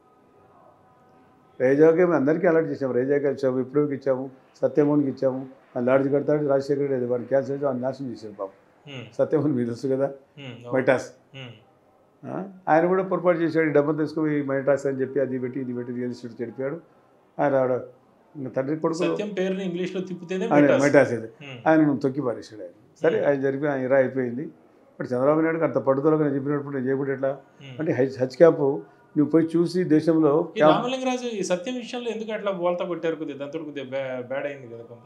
రేజాకి మేము అందరికీ అలర్ట్ చేసాము రేజాకి ఇచ్చాము విప్లవ్కి ఇచ్చాము సత్యమోహన్కి ఇచ్చాము ఆ లాడ్జ్ కడతాడు రాజశేఖర రెడ్డి వాడిని క్యాన్సర్ చేసి వాడిని నాశనం చేశారు పాపం ఉమ్, సత్యమోహన్ మీకు తెలుసు కదా ఉమ్, మైటాస్ ఉమ్, ఆ? ఆయన కూడా పొరపాటు చేశాడు ఈ డబ్బులు తీసుకుని మైటాస్ అని చెప్పి అది పెట్టి ఇది పెట్టి రియల్ ఎస్టేట్ చెడిపాడు ఆయన ఆవిడ ఇంకా తండ్రి కొడుకు సత్యం పేరుని ఇంగ్లీష్ లో తిప్పితేనే ఆయన మెటాస్. మైటాస్ ఇది ఉమ్, ఆయన తొక్కి పారేసాడు ఆయన సరే ఆయన జరిపి ఆయన ఇరా అయిపోయింది బట్ చంద్రబాబు నాయుడుకి అంత పట్టుదలగా నేను చెప్పినప్పుడు నేను చేయకుండా ఎట్లా ఉమ్. అంటే హజ్ హజ్ క్యాప్ నువ్వు పోయి చూసి దేశంలో ఈ క్యాంప్ రామలింగరాజు ఈ సత్యం విషయంలో ఎందుకు అట్లా బోల్తా కొట్టారు కొద్దిగా దాంతో కొద్దిగా బ్యా- బ్యాడ్ అయింది కదా కొంత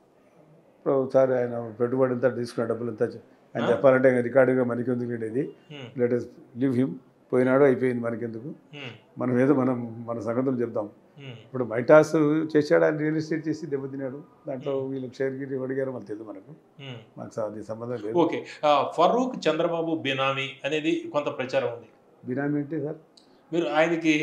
ఒకసారి ఆయన పెట్టుబడి అంతా తీసుకున్న డబ్బులు అంతా ఆయన ఆ? చెప్పాలంటే ఇంకా రికార్డుగా మనకి ఎందుకు ఇది ఉమ్, లెట్ అస్ లివ్ హిమ్ పోయినాడు అయిపోయింది మనకెందుకు ఉమ్, మనం ఏదో మనం మన సంగతులు చెప్తాం ఉమ్, ఇప్పుడు మైటాస్ చేశాడు ఆయన రియల్ ఎస్టేట్ చేసి దెబ్బతిన్నాడు దాంట్లో వీళ్ళకి షేర్ గిరి అడిగారు మనకు తెలియదు మనకు ఉమ్. మనకు అది సంబంధం లేదు ఓకే ఆ, ఫరూక్ చంద్రబాబు బినామీ అనేది కొంత ప్రచారం ఉంది బినామీ అంటే సార్ మీరు ఆయనకి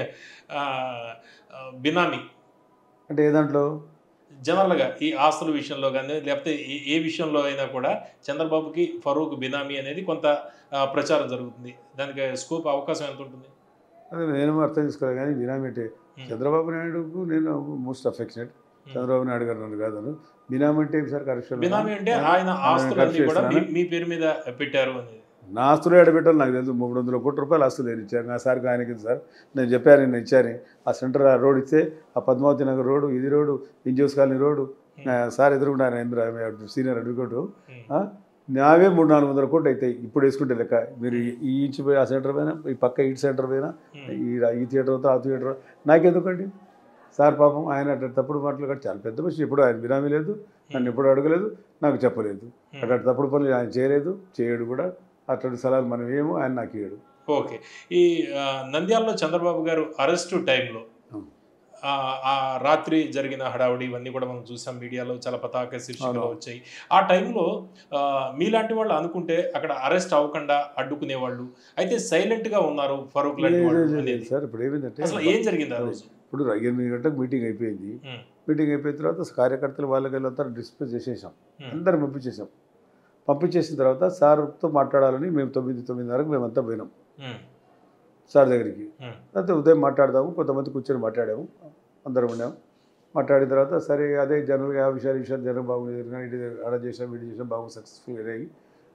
ఆ, ఆ, బినామీ అంటే ఏ దాంట్లో జనరల్గా ఈ ఆస్తుల విషయంలో కానీ లేకపోతే ఏ ఏ విషయంలో అయినా కూడా చంద్రబాబుకి ఫరూక్ బినామీ అనేది కొంత ఆ, ప్రచారం జరుగుతుంది దానికి స్కోప్ అవకాశం ఎంత ఉంటుంది అదే నేను అర్థం చేసుకోవాలి కానీ బినామీ అంటే చంద్రబాబు నాయుడుకు నేను మోస్ట్ అఫెక్షనేట్ చంద్రబాబు నాయుడు గారు నన్ను కాదను బినామీ అంటే ఏం సార్ కరప్షన్ బినామీ అంటే ఆయన ఆస్తులన్నీ కూడా మీ- మీ పేరు మీద పెట్టారు అనేది నా ఆస్తులు ఎడబెట్టాలి నాకు తెలుసు మూడు వందల కోట్ల రూపాయలు ఆస్తులు నేను ఇచ్చాను నా సార్కి ఆయనకి సార్ నేను చెప్పాను నేను ఇచ్చాను ఆ సెంటర్ ఆ రోడ్ ఇస్తే ఆ పద్మావతి నగర్ రోడ్డు ఇది రోడ్డు ఇంజూస్ కాలనీ రోడ్డు నా సార్ ఎదురుకుండా ఆయన ఇంద్ర సీనియర్ అడ్వకేట్ ఉమ్, నావే మూడు నాలుగు వందల కోట్లు అవుతాయి ఇప్పుడు వేసుకుంటే లెక్క మీరు ఈ- ఈ ఇంచు పోయి ఆ సెంటర్ పైన ఈ పక్క ఇటు సెంటర్ పైన ఉమ్, ఈ ఈ థియేటర్ అవుతా ఆ థియేటర్ నాకెందుకండి సార్ పాపం ఆయన అట్లా తప్పుడు మాటలు కూడా చాలా పెద్ద మనిషి ఎప్పుడు ఆయన బినామీ లేదు నన్ను ఎప్పుడు అడగలేదు నాకు చెప్పలేదు అట్లా తప్పుడు పనులు ఆయన చేయలేదు చేయడు కూడా అట్లాంటి సలహాలు మనం ఏమో ఆయన నాకు ఇయ్యడు ఓకే ఈ ఆ, నంద్యాలలో చంద్రబాబు గారు అరెస్టు టైంలో అవును. ఆ ఆ రాత్రి జరిగిన హడావుడి ఇవన్నీ కూడా మనం చూసాం మీడియాలో చాలా పతాక శీర్షికలు అవును. వచ్చాయి ఆ టైంలో ఆ, మీలాంటి వాళ్ళు అనుకుంటే అక్కడ అరెస్ట్ అవ్వకుండా అడ్డుకునేవాళ్ళు అయితే సైలెంట్ గా ఉన్నారు ఫరూక్ లాంటి వాళ్ళు అనేది సార్ ఇప్పుడు ఏమైందంటే అసలు ఏం జరిగింది ఆ రోజు ఇప్పుడు ఎనిమిది గంటలకు మీటింగ్ అయిపోయింది ఉమ్, మీటింగ్ అయిపోయిన తర్వాత కార్యకర్తలు వాళ్ళకి వెళ్ళంతా డిస్కస్ చేసేసాం ఉమ్, అందరం పంపించేసాం పంపించేసిన తర్వాత సార్తో మాట్లాడాలని మేము తొమ్మిది తొమ్మిదిన్నరకు మేమంతా పోయినాం ఉమ్, సార్ దగ్గరికి ఉమ్, అయితే ఉదయం మాట్లాడదాము కొంతమంది కూర్చొని మాట్లాడాము అందరం ఉన్నాము మాట్లాడిన తర్వాత సరే అదే జనరల్గా ఆ విషయాలు ఈ విషయాలు జరగ బాగుంది జరిగినా ఇటు ఆడ చేసాం ఇటు చేసాం బాగా సక్సెస్ఫుల్ అయ్యి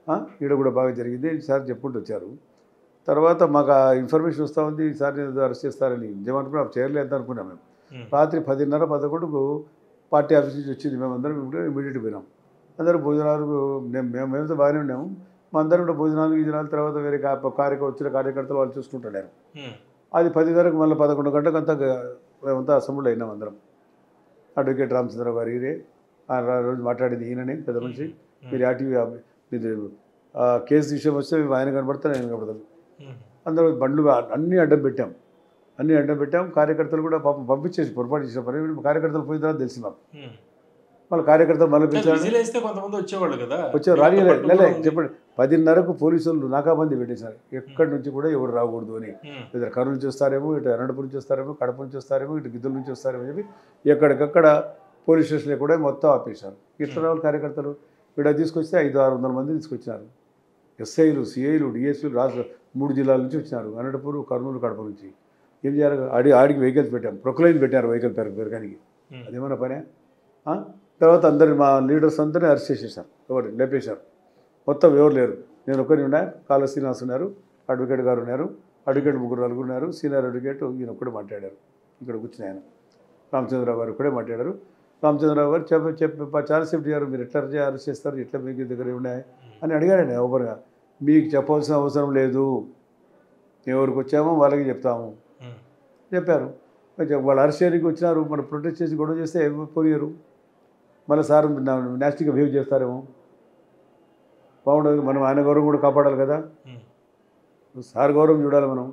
ఈడ కూడా బాగా జరిగింది సార్ చెప్పుకుంటూ వచ్చారు తర్వాత మాకు ఆ ఇన్ఫర్మేషన్ వస్తూ ఉంది సార్ ఏదో అరెస్ట్ చేస్తారని నిజమనుకున్నాం చేయలేదు అనుకున్నాం మేము ఉమ్, రాత్రి పదిన్నర పదకొండుకు పార్టీ ఆఫీస్ నుంచి వచ్చింది మేమందరం ఇమీడియట్ పోయినాం అందరూ భోజనాలు మేము మేము మేమైతే బాగానే ఉన్నాము మా అందరం కూడా భోజనాలు గిజనాలు తర్వాత వేరే కా- కార్యక వచ్చిన కార్యకర్తలు వాళ్ళు చూసుకుంటున్నారు ఉమ్, అది పదిన్నరకు మళ్ళీ పదకొండు గంటలకు అంతా మేమంతా అసెంబ్లీలో అయినాం అందరం అడ్వకేట్ రామచంద్రరావు గారు ఈరే ఆ రా- రోజు మాట్లాడింది ఈయననే పెద్ద మనిషి మీరు యాక్టివ్ మీరు ఆ కేసు విషయం వస్తే ఆయన కనబడతాను ఆయన కనబడతాను ఉమ్. అందరూ బండ్లు అన్నీ అడ్డం పెట్టాం అన్నీ అడ్డం పెట్టాం కార్యకర్తలు కూడా పాపం పంపించేసి పొరపాటు చేసిన పని కార్యకర్తలు పోయిన తర్వాత తెలిసి మాకు ఉమ్. వాళ్ళ కార్యకర్తలు మళ్ళీ పిలిచారు విజిల్ వేస్తే కొంతమంది వచ్చేవాళ్ళు కదా వచ్చారు రాని పట్టు లేలే ఉంది. చెప్పండి పదిన్నరకు పోలీసులు నాకాబంది పెట్టేశారు ఎక్కడి నుంచి కూడా ఎవరు రాకూడదు అని ఉమ్. ఇద్దరు కర్నూలు నుంచి వస్తారేమో ఇటు అనంతపురం నుంచి వస్తారేమో కడప నుంచి వస్తారేమో ఇటు గిద్దల నుంచి వస్తారేమో అని చెప్పి ఎక్కడికక్కడ పోలీస్ స్టేషన్లో కూడా మొత్తం ఆపేశారు ఇట్లా రావాలి కార్యకర్తలు ఇక్కడ తీసుకొస్తే ఐదు ఆరు వందల మంది తీసుకొచ్చినారు ఎస్ఐలు సిఐలు డిఎస్పీలు రాష్ట్ర మూడు జిల్లాల నుంచి వచ్చినారు అనంతపురం కర్నూలు కడప నుంచి ఏం చేయాలి ఆడి ఆడికి వెహికల్స్ పెట్టాం ప్రొక్లైన్ పెట్టారు వెహికల్ పెరగ పెరగానికి ఉమ్. అదేమన్నా పనే ఆ? తర్వాత అందరి మా లీడర్స్ అందరినీ అరెస్ట్ చేసేసారు ఎవరు లేపేశారు మొత్తం ఎవరు లేరు నేను ఒకరిని ఉన్నా కాళ శ్రీనివాస్ ఉన్నారు అడ్వకేట్ గారు ఉన్నారు అడ్వకేట్ ముగ్గురు నలుగురు ఉన్నారు సీనియర్ అడ్వకేట్ ఈయన ఒక్కడే మాట్లాడారు ఇక్కడ కూర్చుని ఆయన రామచంద్రరావు గారు ఒక్కడే మాట్లాడారు రామచంద్రరావు గారు చెప్ప చెప్ప చాలాసేపు గారు మీరు ఎట్లా అరెస్ట్ చేస్తారు ఎట్లా మీకు దగ్గర ఉన్నాయి అని అడిగారండి ఓపెన్గా మీకు చెప్పాల్సిన అవసరం లేదు ఎవరికి వచ్చామో వాళ్ళకి చెప్తాము ఉమ్. చెప్పారు కొంచెం వాళ్ళు అరెస్ట్ చేయడానికి వచ్చినారు మనం ప్రొటెస్ట్ చేసి గొడవ చేస్తే పోయారు మళ్ళీ సార్ నాస్టిక్గా బిహేవ్ చేస్తారేమో బాగుండదు మనం ఆయన గౌరవం కూడా కాపాడాలి కదా ఉమ్. సార్ గౌరవం చూడాలి మనం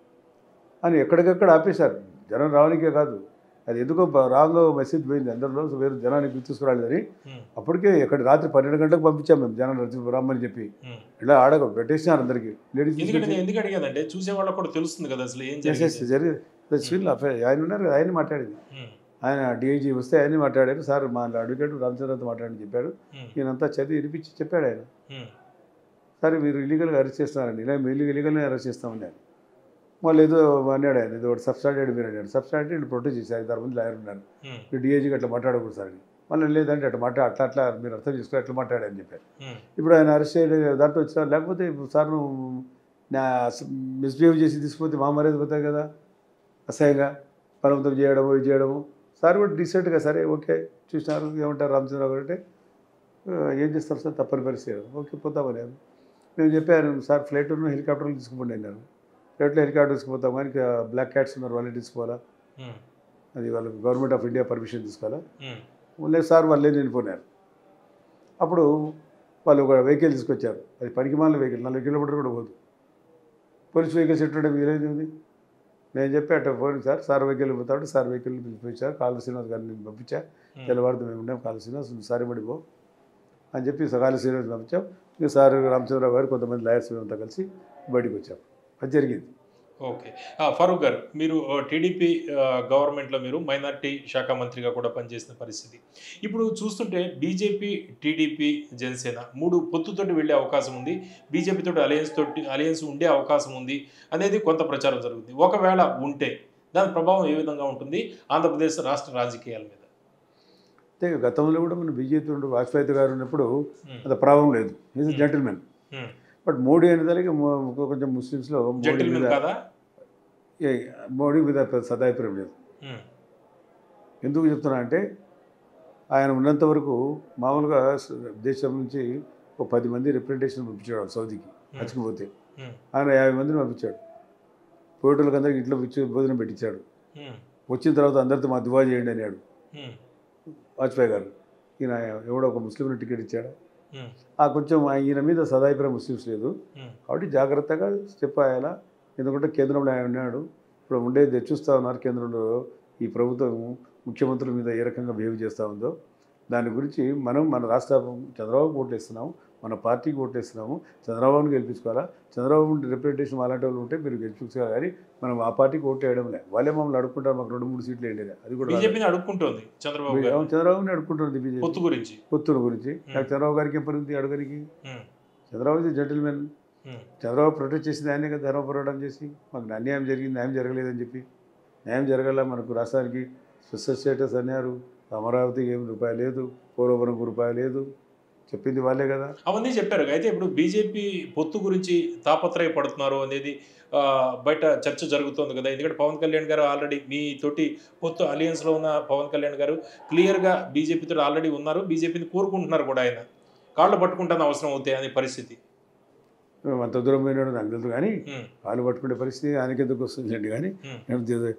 అని ఎక్కడికక్కడ ఆపేశారు జనం రావడానికే కాదు అది ఎందుకో బ- రాంగ్ మెసేజ్ పోయింది అందరిలో సో వేరే జనానికి తీసుకురాలేదని ఉమ్. అప్పటికే ఎక్కడ రాత్రి పన్నెండు గంటలకు పంపించాం మేము జనం రచ్చి రమ్మని చెప్పి ఉమ్. ఇలా ఆడక పెట్టేసినారు అందరికీ లేడీస్ ఎందుకంటే నేను ఎందుకు అడిగానంటే చూసే వాళ్ళకి కూడా తెలుస్తుంది కదా అసలు ఏం చేసేసి జరిగింది జరిగింది స్వీల్ అఫేర్ ఆయన ఉన్నారు కదా ఆయన మాట్లాడింది ఉమ్. ఆయన డిఐజీ వస్తే ఆయన మాట్లాడారు సార్ మా అడ్వకేట్ రామచంద్రతో మాట్లాడని చెప్పాడు ఉమ్. ఈయనంతా చదివి వినిపించి చెప్పాడు ఆయన ఉమ్. సరే మీరు ఇల్లీగల్గా అరెస్ట్ చేస్తున్నారండి ఇలా మీరు ఇల్లీగల్గా అరెస్ట్ చేస్తామన్నారు మళ్ళీ ఏదో అన్నాడు ఆయన ఏదో ఒకటి సబ్స్టాండెడ్ మీరు అన్నాడు సబ్స్టాండెడ్ ప్రొటెస్ట్ చేశారు ఇద్దరు మంది లాయర్ ఉన్నారు ఉమ్. మీరు డిఐజీకి అట్లా మాట్లాడకూడదు సార్ అని మళ్ళీ లేదంటే అట్లా మాట్లా అట్లా అట్లా మీరు అర్థం చేసుకుని అట్లా మాట్లాడని చెప్పారు ఉమ్. ఇప్పుడు ఆయన అరెస్ట్ చేయలేదు దాంట్లో వచ్చినా లేకపోతే ఇప్పుడు సార్ నువ్వు నా మిస్బిహేవ్ చేసి తీసుకుపోతే మా మర్యాద పోతాయి కదా అసహ్యంగా బలవంతం చేయడము ఇది చేయడము సార్ కూడా డీసెంట్గా సరే ఓకే చూసినారు ఏమంటారు రామచంద్రరావు గారు అంటే "ఆ, ఏం చేస్తారు సార్ తప్పని పరిస్థితి ఓకే పోతామని నేను చెప్పాను సార్ ఫ్లైట్లో హెలికాప్టర్లు తీసుకుపోండి అన్నారు ఫ్లైట్లో హెలికాప్టర్ తీసుకుపోతాం కానీ ఇక బ్లాక్ క్యాట్స్ ఉన్నారు వాళ్ళని తీసుకోవాలా ఉమ్. అది వాళ్ళకి గవర్నమెంట్ ఆఫ్ ఇండియా పర్మిషన్ తీసుకోవాలా ఉమ్. లేదు సార్ వాళ్ళే వెళ్ళిపోయినారు అప్పుడు వాళ్ళు ఒక వెహికల్ తీసుకొచ్చారు అది పనికిమాలిన వెహికల్ నలభై కిలోమీటర్ కూడా పోదు పోలీస్ వెహికల్స్ ఎట్టుంటే వీలైంది ఉంది నేను చెప్పి అట్లా పోయింది సార్ సార్ వెహికల్ పోతాడు సార్ వెహికల్ పిలిపించారు కాళ్ళ శ్రీనివాస్ గారిని నేను పంపించా ఉమ్. తెల్లవారుతో మేము ఉన్నాం కాళ్ళ శ్రీనివాస్ నువ్వు సారి పడిపో అని చెప్పి కాళ్ళ శ్రీనివాస్ పంపించాం ఇంకా సార్ రామచంద్రరావు గారు కొంతమంది లాయర్స్ మేమంతా కలిసి బయటికి వచ్చాం అది జరిగింది ఓకే ఆ, ఫరూక్ గారు మీరు టీడీపీ గవర్నమెంట్లో మీరు మైనారిటీ శాఖ మంత్రిగా కూడా పనిచేసిన పరిస్థితి ఇప్పుడు చూస్తుంటే బీజేపీ టీడీపీ జనసేన మూడు పొత్తుతోటి వెళ్ళే అవకాశం ఉంది బీజేపీ తోటి అలయన్స్ తోటి అలయన్స్ ఉండే అవకాశం ఉంది అనేది కొంత ప్రచారం జరుగుతుంది ఒకవేళ ఉంటే దాని ప్రభావం ఏ విధంగా ఉంటుంది ఆంధ్రప్రదేశ్ రాష్ట్ర రాజకీయాల మీద అంటే గతంలో కూడా మన బీజేపీ ఉండే వాజ్పేయి గారు ఉన్నప్పుడు ఉమ్, అంత ప్రభావం లేదు ఈజ్ జెంటిల్మెన్ ఉమ్. బట్ మోడీ అనేదానికి మొ- కొంచెం ముస్లిమ్స్లో మోడీ జెంటిల్మెన్ మీద కదా ఏ, మోడీ మీద పెద్ద సదాభిప్రాయం లేదు ఉమ్, ఎందుకు చెప్తున్నా అంటే ఆయన ఉన్నంత వరకు మామూలుగా స- దేశం నుంచి ఒక పది మంది రిప్రజెంటేషన్ పంపించాడు సౌదీకి హచ్చుకుపోతే ఉమ్, ఆయన యాభై మందిని పంపించాడు పోయేటోళ్ళకి అందరికి ఇంట్లో ఇచ్చి భోజనం పెట్టించాడు ఉమ్, వచ్చిన తర్వాత అందరితో మా దువా చేయండి అన్నాడు ఉమ్, వాజ్పేయి గారు ఈయన ఎవడో ఒక ముస్లింని టికెట్ ఇచ్చాడు ఉమ్, ఆ కొంచెం ఆ- ఈయన మీద సదాభిప్రాయం ముస్లిమ్స్ లేదు ఉమ్, కాబట్టి జాగ్రత్తగా స్టెప్ అయ్యాలా ఎందుకంటే కేంద్రంలో ఆయన ఉన్నాడు ఇప్పుడు ఉండేది చూస్తూ ఉన్నారు కేంద్రంలో ఈ ప్రభుత్వం ముఖ్యమంత్రుల మీద ఏ రకంగా బిహేవ్ చేస్తూ ఉందో దాని గురించి మనం మన రాష్ట్ర చంద్రబాబు ఓట్లు వేస్తున్నాము మన పార్టీకి ఓట్లు వేస్తున్నాము చంద్రబాబుని గెలిపించుకోవాలా చంద్రబాబు రిప్రజెంటేషన్ అలాంటి వాళ్ళు ఉంటే మీరు గెలిపించుకోవాలి కానీ మనం ఆ పార్టీకి ఓట్లు వేయడం లే వాళ్ళే మమ్మల్ని అడుక్కుంటారు మాకు రెండు మూడు సీట్లు ఏంటి అది కూడా రాలేదు. బీజేపీని అడుక్కుంటోంది చంద్రబాబు గారు అవును, చంద్రబాబుని అడుక్కుంటుంది బీజేపీ పొత్తు గురించి పుత్తూరు గురించి నాకు చంద్రబాబు గారికి ఏం పని ఉంది అడగనికి ఉమ్, చంద్రబాబు జెంటిల్మెన్ ఉమ్, చంద్రబాబు ప్రొటెస్ట్ చేసింది ఆయనే కదా ధర్మ పోరాటం చేసి మాకు అన్యాయం జరిగింది న్యాయం జరగలేదని చెప్పి న్యాయం జరగల మనకు రాష్ట్రానికి స్పెషల్ స్టేటస్ అన్నారు అమరావతికి ఏం రూపాయి లేదు పూర్వపురంకు రూపాయి లేదు చెప్పింది వాళ్ళే కదా అవన్నీ చెప్పారు అయితే ఇప్పుడు బీజేపీ పొత్తు గురించి తాపత్రయపడుతున్నారు అనేది ఆ, బయట చర్చ జరుగుతోంది కదా ఎందుకంటే పవన్ కళ్యాణ్ గారు ఆల్రెడీ మీ తోటి పొత్తు అలయన్స్లో ఉన్న పవన్ కళ్యాణ్ గారు క్లియర్గా బీజేపీతో ఆల్రెడీ ఉన్నారు బీజేపీని కోరుకుంటున్నారు కూడా ఆయన కాళ్ళు పట్టుకుంటాను అవసరం అవుతాయి అనే పరిస్థితి మేము అంత దూరం పోయినాడు నాకు తెలుసు కానీ ఉమ్, వాళ్ళు పట్టుకునే పరిస్థితి ఆయనకి ఎందుకు వస్తుందండి కానీ ఉమ్, మేము ది-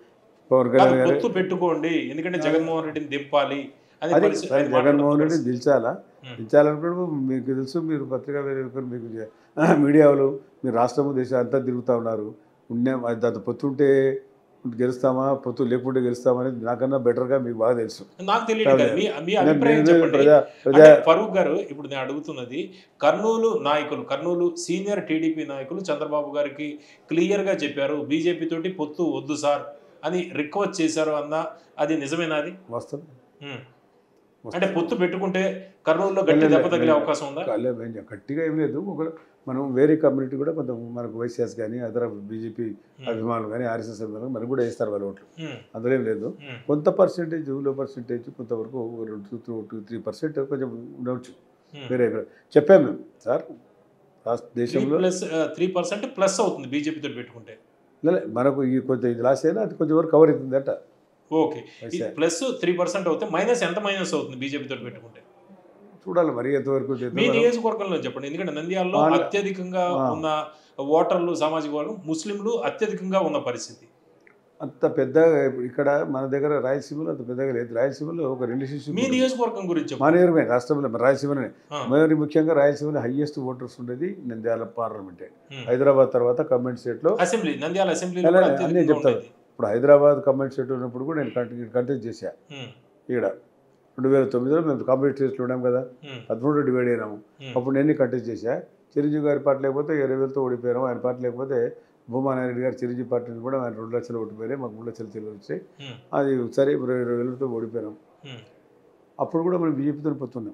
పవన్ కాదు, కళ్యాణ్ గారు పొత్తు పెట్టుకోండి ఎందుకంటే జగన్మోహన్ రెడ్డిని దింపాలి అని అది పరిస్థితి- సరే, అని జగన్మోహన్ మాట్లాడుతున్న రెడ్డి పరిస్థితి. దించాలా ఉం. దించాలనుకున్నప్పుడు మీకు తెలుసు మీరు పత్రికా విలేకరులు మీకు చే- మీడియాలో మీరు రాష్ట్రము దేశం అంతా తిరుగుతూ ఉన్నారు ఉండే అది దాంతో పొత్తు ఉంటే గెలుస్తామా పొత్తు లేకుంటే గెలుస్తామా అనేది నాకన్నా బెటర్గా మీకు బాగా తెలుసు నాకు తెలియదు కాదు. కదా మీ మీ నేను- అభిప్రాయం నేను చెప్పండి ప్రజా అంటే ప్రజా ఫరూక్ గారు ఇప్పుడు నేను అడుగుతున్నది కర్నూలు నాయకులు కర్నూలు సీనియర్ టీడీపీ నాయకులు చంద్రబాబు గారికి క్లియర్ గా చెప్పారు బీజేపీ తోటి పొత్తు వద్దు సార్ అని రిక్వెస్ట్ చేశారు అన్న అది నిజమేనా అది వాస్తవం ఉం. అంటే పొత్తు పెట్టుకుంటే కర్నూలులో గట్టి లేదు, దెబ్బ తగిలే లేదు. అవకాశం ఉందా కాలే మేము గట్టిగా ఏం లేదు ఒక మనం వేరే కమ్యూనిటీ కూడా కొంత మనకు వైసీఎస్ కానీ అదర్ బీజేపీ అభిమానులు కానీ ఆర్ఎస్ఎస్ అభిమానులు మనకు కూడా వేస్తారు వాళ్ళ ఓట్లు ఉం. అందులో ఏం లేదు ఉం. కొంత పర్సెంటేజ్ లో పర్సెంటేజ్ కొంతవరకు రెండు టూ టూ త్రీ పర్సెంట్ కొంచెం ఉండవచ్చు ఉం. వేరే ఇక్కడ చెప్పాము మేము సార్ రాష్ట్ర త్రీ దేశంలో ప్లస్ త్రీ పర్సెంట్ ప్లస్ అవుతుంది బీజేపీ తోటి పెట్టుకుంటే లే, మనకు ఈ కొంత ఇది లాస్ అయినా అది కొంచెం వరకు కవర్ అవుతుందట ఓకే ప్లస్ త్రీ పర్సెంట్ అవుతే మైనస్ ఎంత మైనస్ అవుతుంది బీజేపీ తోటి పెట్టుకుంటే చూడాలి మరి ఎంతవరకు చేద్దాం. మీ నియోజకవర్గంలో చెప్పండి ఎందుకంటే నంద్యాలలో వాళ్ళ- అత్యధికంగా ఆ. ఉన్న ఓటర్లు సామాజిక వర్గం ముస్లింలు అత్యధికంగా ఉన్న పరిస్థితి అంత పెద్దగా ఇప్పుడు ఇక్కడ మన దగ్గర రాయలసీమలో అంత పెద్దగా లేదు రాయలసీమలో ఒక మీ రిలేషన్షిప్ నియోజకవర్గం గురించి మా చెప్పండి నియోజకమే రాష్ట్రంలో మన రాయలసీమలోనే ఆ. మరి ముఖ్యంగా రాయలసీమలో హైయెస్ట్ ఓటర్స్ ఉండేది నంద్యాల పార్లమెంటే ఉం. హైదరాబాద్ తర్వాత కమెంట్ స్టేట్లో అసెంబ్లీ నంద్యాల అసెంబ్లీలో అలా కూడా అన్నీ అత్యధికంగా చెప్తారు. ఉండేది ఇప్పుడు హైదరాబాద్ కమెంట్ స్టేట్ ఉన్నప్పుడు కూడా నేను కంటెస్ట్ చేశా ఉం. ఇక్కడ రెండు వేల తొమ్మిదిలో మేము కాంపిటీ స్టేట్లో ఉన్నాం కదా ఉం. పదమూడు డివైడ్ అయినాము ఉం. అప్పుడు నేను కంటెస్ట్ చేశా చిరంజీవి గారి పార్టీ లేకపోతే ఇరవై వేలతో ఓడిపోయాము ఆయన పార్టీ లేకపోతే భూమానాయుడు గారు చిరంజీవి పార్టీని కూడా ఆయన రెండు లక్షలు ఓడిపోయారు మాకు మూడు లక్షలు చిల్లర వచ్చాయి ఉం. అది సరే ఇరవై ఇరవై వేలతో ఓడిపోయినాం ఉం. అప్పుడు కూడా మనం బీజేపీతో పోతున్నాం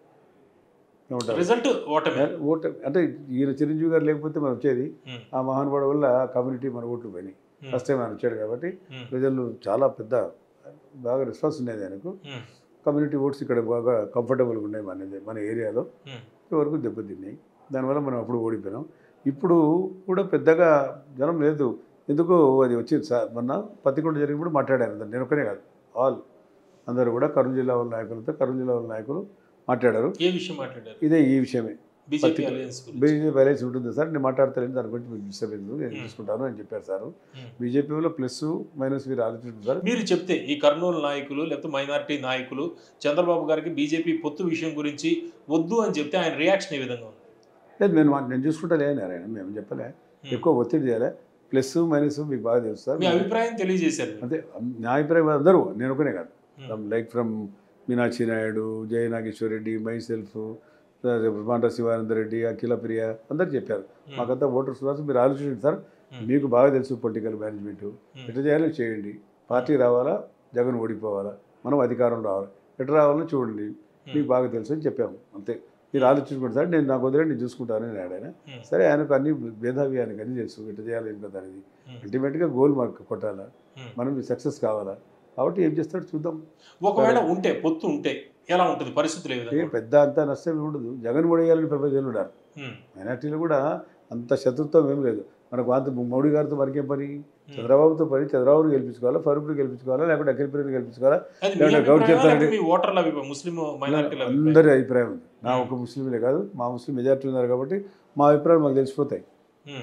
ఏమంటారు రిజల్ట్ ఓటమి ఓటు అంటే ఈయన చిరంజీవి గారు లేకపోతే మనం వచ్చేది ఉం. ఆ మహానుభావుడు వల్ల కమ్యూనిటీ మన ఓట్లు పోయినాయి ఉం. ఫస్ట్ టైం ఆయన వచ్చాడు కాబట్టి ఉం. ప్రజలు చాలా పెద్ద బాగా రెస్పాన్స్ ఉండేది ఆయనకు ఉం. కమ్యూనిటీ ఓట్స్ ఇక్కడ బాగా కంఫర్టబుల్గా ఉన్నాయి మన మన ఏరియాలో ఉం. వరకు దెబ్బతిన్నాయి దానివల్ల మనం అప్పుడు ఓడిపోయినాం ఇప్పుడు కూడా పెద్దగా జనం లేదు ఎందుకో అది వచ్చింది సార్ మొన్న పత్తికొండ జరిగినప్పుడు మాట్లాడారు అందరు నేను ఒకనే కాదు ఆల్ అందరూ కూడా కర్నూలు జిల్లా వాళ్ళ నాయకులతో కర్నూలు జిల్లా వాళ్ళ నాయకులు మాట్లాడారు ఏ విషయం మాట్లాడారు ఇదే ఈ విషయమే బీజేపీ పత్తి- అలయన్స్ గురించి బీజేపీ వైలెన్స్ ఉంటుంది సార్ నేను మాట్లాడతలేను దాని గురించి మీకు డిస్టర్బ్ ఎందుకు నేను Hmm. చూసుకుంటాను అని చెప్పారు సార్ Hmm. బీజేపీలో ప్లస్ మైనస్ మీరు ఆలోచించారు సార్ మీరు చెప్తే ఈ కర్నూలు నాయకులు లేకపోతే మైనారిటీ నాయకులు చంద్రబాబు గారికి బీజేపీ పొత్తు విషయం గురించి వద్దు అని చెప్తే ఆయన రియాక్షన్ ఏ విధంగా ఉంది లేదు నేను మా- నేను చూసుకుంటా లేని ఆయన మేము చెప్పలే Hmm. ఎక్కువ ఒత్తిడి చేయాలి ప్లస్ మైనస్ మీకు బాగా తెలుసు సార్ మీ అభిప్రాయం తెలియజేశారు మీరు. అంటే నా అభిప్రాయం అందరూ నేను ఒకనే కాదు Hmm. Like from Meenakshi Naidu Jaya Nageswara Reddy myself మాంట శివానంద రెడ్డి అఖిల ప్రియ అందరు చెప్పారు Hmm. మాకంతా ఓటర్స్ కోసం మీరు ఆలోచించండి సార్ Hmm. మీకు బాగా తెలుసు పొలిటికల్ మేనేజ్మెంట్ Hmm. ఎట్లా చేయాలో చేయండి పార్టీ రావాలా జగన్ ఓడిపోవాలా మనం అధికారం రావాలి ఎట్లా రావాలో చూడండి మీకు బాగా తెలుసు అని చెప్పాము అంతే మీరు ఆలోచించుకోండి సార్ నేను నాకు వదిలే నేను చూసుకుంటానని ఆయన Hmm. సరే ఆయనకు అన్ని భేదాభి ఆయనకు అన్ని తెలుసు ఎట్లా చేయాలి ఏం కదా అనేది Hmm. అల్టిమేట్గా గోల్ మార్క్ కొట్టాలా Hmm. మనం సక్సెస్ కావాలా కాబట్టి ఏం చేస్తాడు చూద్దాం ఒకవేళ ఉంటే పొత్తు ఉంటే ఎలా ఉంటుంది పరిస్థితులు ఏ ఏ విధంగా పెద్ద అంత నష్టం ఏమి ఉండదు జగన్ ఓడేయాలని ప్రపంచంలో ఉన్నారు ఉం. మైనార్టీలు కూడా అంత శత్రుత్వం ఏం లేదు మనకు అంత మోడీ గారితో మనకేం పని చంద్రబాబుతో పని చంద్రబాబుని గెలిపించుకోవాలా ఫరూక్ని గెలిపించుకోవాలా లేకపోతే అఖిల్ ప్రియని గెలిపించుకోవాలా అది మీ లేదంటే గౌరవ అభిప్రాయమా చెప్తారండి. లేకపోతే మీ ఓటర్ల అభిప్రాయం ముస్లిం మైనారిటీల అభిప్రాయం అందరి అభిప్రాయం ఉంది నా ఒక ముస్లింలే కాదు మా ముస్లిం మెజార్టీ ఉన్నారు కాబట్టి మా అభిప్రాయాలు మాకు తెలిసిపోతాయి ఉం.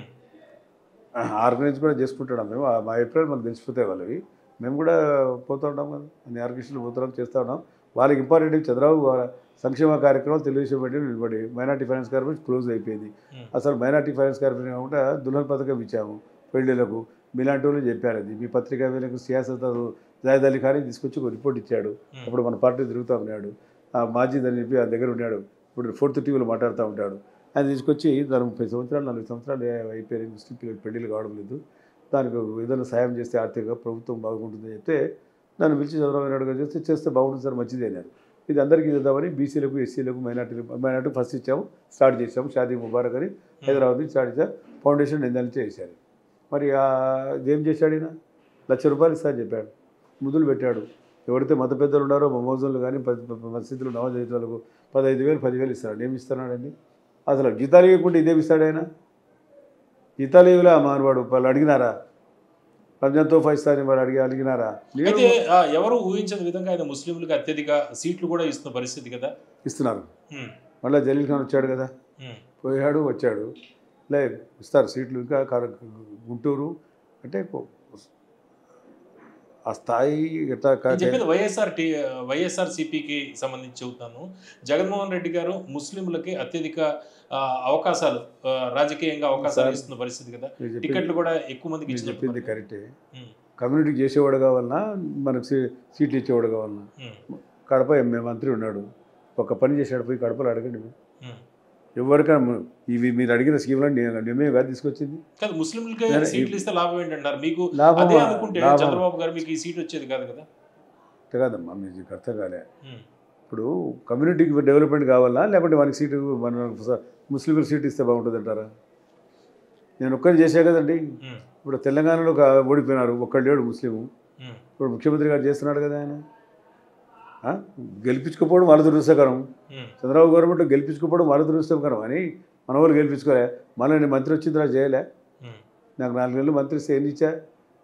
ఆర్గనైజ్ కూడా చేసుకుంటున్నాం మేము ఆ- మా అభిప్రాయాలు మాకు తెలిసిపోతాయి వాళ్ళవి మేము కూడా పోతూ ఉంటాం కదా అన్ని ఆర్గనైజేషన్లు పోతున్నాం చేస్తూ ఉన్నాం వాళ్ళకి ఇంపార్టెంట్ చంద్రబాబు వాళ్ళ సంక్షేమ కార్యక్రమాలు తెలుగుదేశం పెట్టి నిలబడి మైనార్టీ ఫైనాన్స్ కార్పొరేషన్ క్లోజ్ అయిపోయింది ఉం. అసలు మైనార్టీ ఫైనాన్స్ కార్పొరేషన్ కాకుండా దుల్హన్ పథకం ఇచ్చాము పెళ్లిళ్లకు మీలాంటి వాళ్ళు చెప్పారు అది మీ పత్రికా వీళ్ళకు సియాసత్ జాయద్ అలీ ఖాన్ తీసుకొచ్చి ఒక రిపోర్ట్ ఇచ్చాడు ఉం. అప్పుడు మన పార్టీ తిరుగుతూ ఉన్నాడు ఆ మాజీద్ అని చెప్పి ఆ దగ్గర ఉన్నాడు ఇప్పుడు ఫోర్త్ టీవీలో మాట్లాడుతూ ఉంటాడు ఆయన తీసుకొచ్చి దాని ముప్పై సంవత్సరాలు నలభై సంవత్సరాలు అయిపోయాయి ముస్లిం పిల్లలు పెళ్లిళ్ళు కావడం లేదు దానికి ఏదైనా సాయం చేస్తే ఆర్థికంగా ప్రభుత్వం బాగుంటుందని చెప్తే నన్ను పిలిచి చంద్రబాబు నాయుడు గారు చేస్తే చేస్తే బాగుంటుంది సార్ మంచిది అన్నారు ఇది అందరికీ ఇద్దామని బీసీలకు ఎస్సీలకు మైనార్టీలకు మైనార్టీ ఫస్ట్ ఇచ్చాము స్టార్ట్ చేసాము షాదీ ముబారక్ అని హైదరాబాద్ నుంచి స్టార్ట్ చేసాం ఫౌండేషన్ నిందాలు చేశారు మరి ఆ ఇదేం చేశాడు ఈయన లక్ష రూపాయలు ఇస్తా అని చెప్పాడు ముద్దులు పెట్టాడు ఎవరైతే మత పెద్దలు ఉన్నారో మమోజన్లు కానీ పరిస్థితులు నవజయితులకు పదహైదు వేలు పదివేలు ఇస్తాడు ఏమి ఇస్తున్నాడండి అసలు జీతాలు ఇవ్వకుండా ఇదేమి ఇస్తాడు ఆయన జీతాలు ఇవ్వలే ఆ మానవాడు వాళ్ళు అడిగినారా రంజాన్ తోఫా ఇస్తారని వాళ్ళు అడిగి అడిగినారా నేను అయితే ఆ, ఎవరు ఊహించని విధంగా ఆయన ముస్లింలకు అత్యధిక సీట్లు కూడా ఇస్తున్న పరిస్థితి కదా ఇస్తున్నారు ఉం. మళ్ళీ జలీల్ ఖాన్ వచ్చాడు కదా ఉం. పోయాడు వచ్చాడు లే ఇస్తారు సీట్లు ఇంకా కర- గుంటూరు అంటే కొ- ఆ స్థాయి ఎట్లా కా- నేను చెప్పేది వైఎస్ఆర్ టీ వైఎస్ఆర్ సిపికి సంబంధించి చెబుతాను జగన్మోహన్ రెడ్డి గారు ముస్లింలకి అత్యధిక ఆ, అవకాశాలు ఆ, రాజకీయంగా అవకాశాలు సార్, ఇస్తున్న పరిస్థితి కదా మీరు చెప్పింది- టికెట్లు కూడా ఎక్కువ మందికి మీరు చెప్పింది ఇచ్చిన కరెక్టే కమ్యూనిటీకి చేసేవాడు కావాలన్నా మనకు సీ- సీట్లు ఇచ్చేవాడు కావాలన్నా కడప ఎంఏ మంత్రి ఉన్నాడు ఒక పని చేశాడు పోయి కడపలో అడగండి మీరు. ఎవరికైనా ము- ఇవి మీరు అడిగిన స్కీమ్లను నేను మేమే కాదు తీసుకొచ్చింది కాదు ముస్లింలకే నేను- సీట్లు ఇస్తే లాభం ఏంటంటారు మీకు లాభం అదే అనుకుంటే లాభం చంద్రబాబు గారు మీకు ఈ సీట్ వచ్చేది కాదు కదా అంతే కాదమ్మా మీకు అర్థం కాలే ఉమ్, ఇప్పుడు కమ్యూనిటీకి డెవలప్మెంట్ కావాలా లేకుంటే మనకి సీటు మన ముస్లింలకు సీట్ ఇస్తే బాగుంటుంది అంటారా నేను ఒక్కరిని చేసా కదండి ఉమ్, ఇప్పుడు తెలంగాణలో ఒక ఓడిపోయినారు ఒక్కడు లేడు ముస్లిము ఉమ్, ఇప్పుడు ముఖ్యమంత్రి గారు చేస్తున్నాడు కదా ఆయన ఆ? గెలిపించుకోపోవడం వాళ్ళ దురదృష్టకరం ఉమ్, చంద్రబాబు గవర్నమెంట్ గెలిపించుకోపోవడం వాళ్ళ దురదృష్టకరం అని మన వాళ్ళు గెలిపించుకోలే మళ్ళీ నేను మంత్రి వచ్చిన తర్వాత చేయలే ఉమ్, నాకు నాలుగు నెలలు మంత్రి ఇస్తే ఎన్ని ఇచ్చా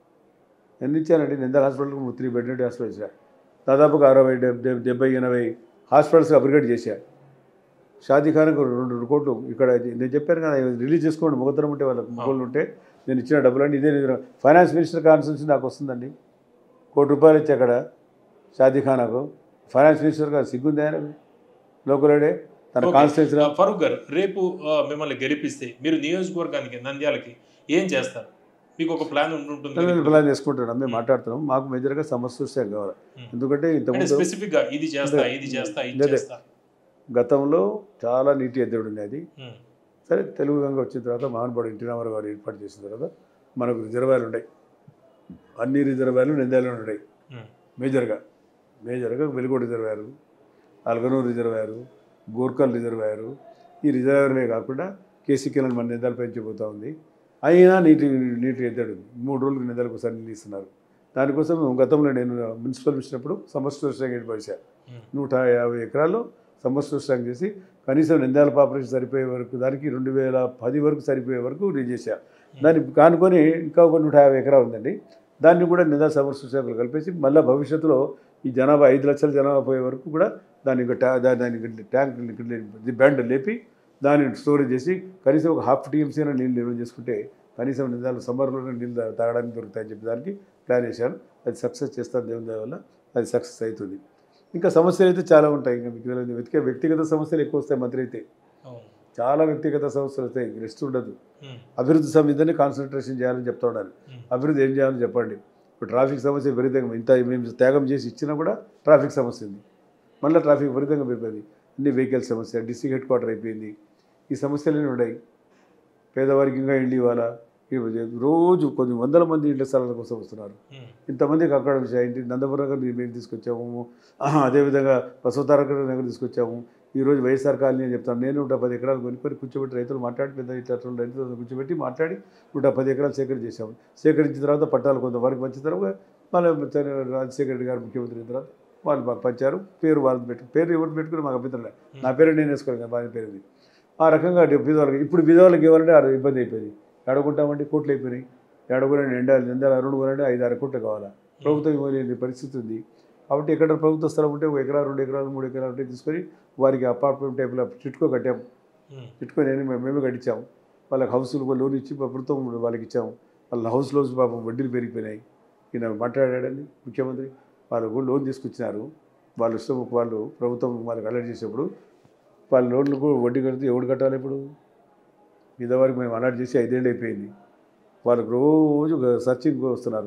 ఎన్ని ఇచ్చానండి నిందల హాస్పిటల్కి త్రీ బెడ్ హాస్పిటల్ ఇచ్చా దాదాపుగా అరవై డెబ్బై డెబ్బై ఎనభై హాస్పిటల్స్ అప్గ్రేడ్ చేశా షాదీఖాన్కు రెండు రెండు కోట్లు ఇక్కడ నేను చెప్పాను కదా రిలీజ్ చేసుకోండి ముఖతరం ఉంటే వాళ్ళకి ముగ్గులు ఉంటే నేను ఇచ్చిన డబ్బులన్నీ ఇదే నిద్ర ఫైనాన్స్ మినిస్టర్ కాన్సెన్స్ నాకు వస్తుందండి కోటి రూపాయలు ఇచ్చి అక్కడ షాదీఖానాకు ఫైనాన్స్ మినిస్టర్ గారు సిగ్గుంది ఆయన లోకలేడే తన ఓకే. కాన్స్టిట్యూన్సీ ఆ, ఫరూక్ గారు రేపు ఆ, మిమ్మల్ని గెలిపిస్తే మీరు నియోజకవర్గానికి నంద్యాలకి ఏం చేస్తారు మీకు ఒక ప్లాన్ ఉంటుంది కదా? పిల్లలు ప్లాన్ చేసుకుంటాడు మేము మాట్లాడుతున్నాం మాకు మేజర్గా సమస్య వస్తే కావాలి ఉమ్. ఎందుకంటే అంటే ఇంతకుముందు స్పెసిఫిక్ గా ఇది చేస్తా ఇది చేస్తా ఇది లేదే. చేస్తా గతంలో చాలా నీటి ఎద్దడి ఉండేది ఉమ్, సరే తెలుగు గంగ వచ్చిన తర్వాత మహానుభావుడు ఎన్టీ రామారావు గారు ఏర్పాటు చేసిన తర్వాత మనకు రిజర్వాయర్లు ఉన్నాయి అన్ని రిజర్వాయర్లు నిందాలలో ఉన్నాయి ఉమ్, మేజర్గా మేజర్గా Velugodu reservoir Alganur reservoir Gorkal reservoir ఈ రిజర్వాయర్లే కాకుండా కేసీ కిరణ్ మన నిందాలు పెంచిపోతూ ఉంది అయినా నీటి నీటి ఎద్దడు ఉంది. మూడు రోజులకు నిందాలకు ఒకసారి నీళ్ళు ఇస్తున్నారు దానికోసం గతంలో నేను మున్సిపల్ ఇచ్చినప్పుడు సమస్య ఏర్పాటు చేశాను ఉమ్, నూట యాభై ఎకరాల్లో సమస్య చేసి కనీసం నిందాల పాపరేషన్ సరిపోయే వరకు దానికి రెండు వేల పది వరకు సరిపోయే వరకు నేను చేశా దాన్ని కానుకొని ఇంకా ఒక నూట యాభై ఎకరాలు ఉందండి దాన్ని కూడా నిందాల సమస్య కలిపేసి మళ్ళీ భవిష్యత్తులో ఈ జనాభా ఐదు లక్షల జనాభా పోయే వరకు కూడా దాన్ని ఇంకా ట్యా దా- దాన్ని ట్యాంక్ బ్యాండ్ లేపి దాన్ని స్టోరేజ్ చేసి కనీసం ఒక హాఫ్ టీఎంసీ అయినా నీళ్ళు నిల్వ చేసుకుంటే కనీసం నిందాలు సమ్మర్లోనే నీళ్ళు తా- తాగడానికి దొరుకుతాయని చెప్పి దానికి ప్లాన్ చేశాను అది సక్సెస్ చేస్తాను దేవుని దయ వల్ల అది సక్సెస్ అవుతుంది ఇంకా సమస్యలు అయితే చాలా ఉంటాయి ఇంకా మీకు తెలియదు వెతికే వ్యక్తిగత సమస్యలు ఎక్కువ వస్తాయి మంత్రి అయితే అవును. చాలా వ్యక్తిగత సమస్యలు వస్తాయి రెస్ట్ ఉండదు ఉమ్, అభివృద్ధి సమీదని కాన్సన్ట్రేషన్ చేయాలని చెప్తా ఉండాలి ఉమ్, అభివృద్ధి ఏం చేయాలని చెప్పండి ఇప్పుడు ట్రాఫిక్ సమస్య విపరీతంగా ఇంత మేము త్యాగం చేసి ఇచ్చినా కూడా ట్రాఫిక్ సమస్య ఉంది మళ్ళీ ట్రాఫిక్ విపరీతంగా పెరిపోయింది అన్ని వెహికల్ సమస్య డిస్ట్రిక్ట్ హెడ్ క్వార్టర్ అయిపోయింది ఈ సమస్యలన్నీ ఉన్నాయి పేదవారికి ఇంకా ఇండి ఇవ్వాలా ఈ రోజు కొన్ని వందల మంది ఇంటి స్థలాల కోసం వస్తున్నారు ఉమ్, ఇంతమందికి అక్కడ విషయం ఏంటి నందపురం నగర్ మేము తీసుకొచ్చాము ఆహా, అదేవిధంగా బసవతారక నగర్ తీసుకొచ్చాము ఈరోజు వైఎస్ఆర్ కాలనీ అని చెప్తాను నేను నూట పది ఎకరాలు కొనుక్కొని కూర్చోబెట్టి రైతులు మాట్లాడి పెద్ద ఇట్లా అట్లా రైతులతో కూర్చోబెట్టి మాట్లాడి నూట పది ఎకరాలు సేకరణ చేశాము సేకరించిన తర్వాత పట్టాలు కొంతవరకు వచ్చిన తర్వాత మళ్ళీ రాజశేఖర రెడ్డి గారు ముఖ్యమంత్రి అయిన తర్వాత వాళ్ళు మాకు పంచారు పేరు వాళ్ళు పెట్టు పేరు ఎవరు పెట్టుకుని మాకు అభ్యంతరం లేదు నా పేరు నేను వేసుకోవాలి కదా బాగా పేరు ఇది. ఆ రకంగా బీదవాళ్ళకి ఇప్పుడు బీదవాళ్ళకి ఇవ్వాలంటే ఆ ఇబ్బంది అయిపోయింది ఏడగొంటామంటే కోట్లు అయిపోయినాయి ఏడగొనండి ఎండాలి నిందాలు అరుణ్ కొనండి ఐదు ఆరు కోట్లు కావాలా ప్రభుత్వం ఇవ్వలేని పరిస్థితి ఉంది కాబట్టి ఎక్కడ ప్రభుత్వ స్థలం ఉంటే ఒక ఎకరా రెండు ఎకరాలు మూడు ఎకరాలు ఉంటే తీసుకొని వారికి అపార్ట్మెంట్ టైప్లో చిట్టుకో కట్టాము ఉమ్, చిట్టుకో నేను మేము- మేమే కట్టించాము వాళ్ళకి హౌస్లు కూడా లోన్ ఇచ్చి ప్రభుత్వం వాళ్ళకి ఇచ్చాము వాళ్ళ హౌస్ లోన్స్ పాపం వడ్డీలు పెరిగిపోయినాయి ఈయన మాట్లాడాడని ముఖ్యమంత్రి వాళ్ళు కూడా లోన్ తీసుకొచ్చినారు వాళ్ళు ఇష్టం వాళ్ళు ప్రభుత్వం వాళ్ళకి అలర్ట్ చేసేప్పుడు వాళ్ళ లోన్లకు వడ్డీ కడితే ఎవడు కట్టాలి ఇప్పుడు ఇదివరకు మేము అలర్ట్ చేసి ఐదేళ్ళు అయిపోయింది వాళ్ళకి రోజు సర్చింగ్ వస్తున్నారు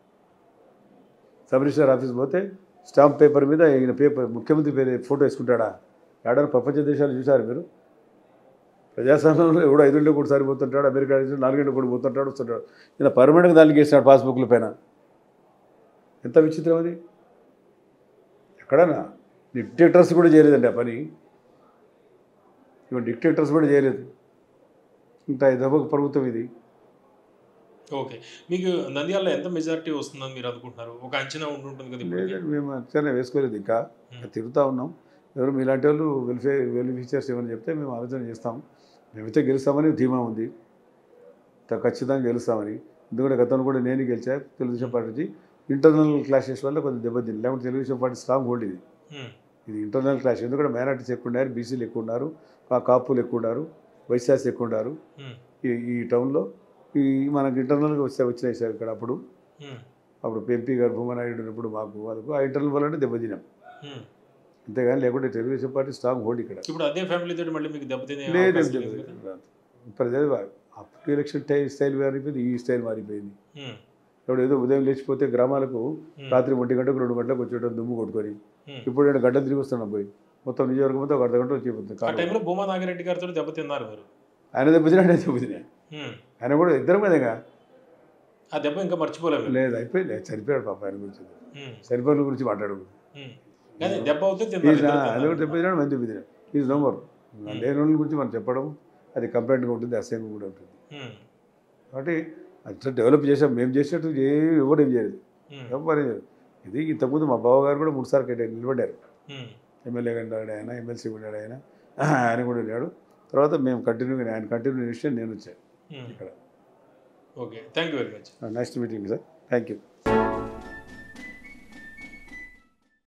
సబ్ రిజిస్టర్ ఆఫీస్ పోతే స్టాంప్ పేపర్ మీద ఈయన పేపర్ ముఖ్యమంత్రి పేరు ఫోటో వేసుకుంటాడా ఏడాది ప్రపంచ దేశాలు చూసారు మీరు ప్రజాస్వామ్యంలో ఎవడో ఐదేళ్ళు కూడా సారి పోతుంటాడు అమెరికా నుంచి నాలుగేళ్ళు కూడా పోతుంటాడు వస్తుంటాడు ఈయన పర్మనెంట్గా దానికి వేసినాడు పాస్బుక్ల పైన ఎంత విచిత్రం అది ఎక్కడన్నా డిక్టేటర్స్ కూడా చేయలేదండి ఆ పని ఇవన్న డిక్టేటర్స్ కూడా చేయలేదు ఇంత దెబ్బకు ప్రభుత్వం ఇది ఓకే మీకు నంద్యాలలో ఎంత మెజారిటీ వస్తుందని మీరు అనుకుంటున్నారు ఒక అంచనా ఉంటుంటుంది కదా ఇప్పటికి? లేదండి మేము అంచనా వేసుకోలేదు ఇంకా ఇంకా తిరుగుతూ ఉన్నాం ఎవరు మీలాంటి వాళ్ళు వెల్ఫేర్ వెల్ ఫీచర్స్ ఏమని చెప్తే మేము ఆలోచన చేస్తాం మేమైతే గెలుస్తామని ధీమా ఉంది త- ఖచ్చితంగా గెలుస్తామని ఎందుకంటే గతంలో కూడా నేను గెలిచా తెలుగుదేశం పార్టీ నుంచి ఇంటర్నల్ క్లాషెస్ వల్ల కొంచెం దెబ్బతింది లేకపోతే తెలుగుదేశం పార్టీ స్ట్రాంగ్ హోల్డ్ ఇది ఉమ్, ఇది ఇంటర్నల్ క్లాష్ ఎందుకంటే మైనార్టీస్ ఎక్కువ ఉన్నారు బీసీలు ఎక్కువ ఉన్నారు కా- కాపులు ఎక్కువ ఉన్నారు వైశ్యాస్ ఎక్కువ ఉన్నారు ఉమ్, ఈ ఈ టౌన్లో ఈ మనకి ఇంటర్నల్గా వస్తే వచ్చినాయి సార్ ఇక్కడ అప్పుడు ఉమ్, అప్పుడు ఎంపీ గారు భూమనాయుడు ఉన్నప్పుడు మాకు వాళ్ళకు ఆ ఇంటర్నల్ వల్ల దెబ్బతినాం ఉమ్. అంతేగాని లేకుంటే తెలుగుదేశం పార్టీ స్ట్రాంగ్ హోల్డ్ ఇక్కడ ఇప్పుడు అదే ఫ్యామిలీ తోటి మళ్ళీ మీకు దెబ్బతినే లేదు అవకాశం లేదు కదా? ప్రజలు అప్పుడు ఎలక్షన్ టై స్టైల్ మారిపోయింది ఈ స్టైల్ మారిపోయింది ఉమ్. ఇప్పుడు ఏదో ఉదయం లేచిపోతే గ్రామాలకు ఉమ్. రాత్రి ఒంటి గంటకు రెండు గంటలకు వచ్చేయడం దుమ్ము కొట్టుకొని ఉమ్. ఇప్పుడు నేను గంట తిరిగి వస్తున్నాం పోయి మొత్తం నియోజకవర్గం మొత్తం ఒక అర్ధ గంట వచ్చి ఆ టైంలో భూమా నాగిరెడ్డి గారితో దెబ్బతిన్నారు మీరు ఆయన దెబ్బతినా ఆయన దెబ్బతినా ఉమ్. ఆయన కూడా ఇద్దరం కదేగా ఆ దెబ్బ ఇంకా మర్చిపోలేము మీరు. లేదు అయిపోయింది చనిపోయాడు పాప ఆయన గురించి ఉమ్. చనిపోయిన గురించి మాట్లాడకూడదు ఉమ్. కానీ దెబ్బ అవుతే ఈజ్ తిన్నారు ఇద్దరు అది కూడా తిన్నారు. దెబ్బతినాడు మంది దెబ్బతినాడు ఈజ్ నో మోర్ లేని వాళ్ళ గురించి మనం చెప్పడం అది కంప్లైంట్గా ఉంటుంది అసహ్యంగా కూడా ఉంటుంది ఉమ్. కాబట్టి అట్లా డెవలప్ చేసాం మేము చేసినట్టు ఏ ఎవరు ఏం చేయలేదు ఉమ్. ఎవరు ఏం చేయలేదు ఇది ఇంతకుముందు మా బావగారు కూడా మూడుసార్లు కట్టారు నిలబడ్డారు ఉమ్. ఎమ్మెల్యే ఉన్నాడు ఆయన ఎమ్మెల్సీ ఉన్నాడు ఆయన ఆయన కూడా ఉన్నాడు తర్వాత మేము కంటిన్యూగా ఆయన కంటిన్యూ విషయం నేను వచ్చాను ఉమ్. ఇక్కడ okay thank you very much next meeting sir thank you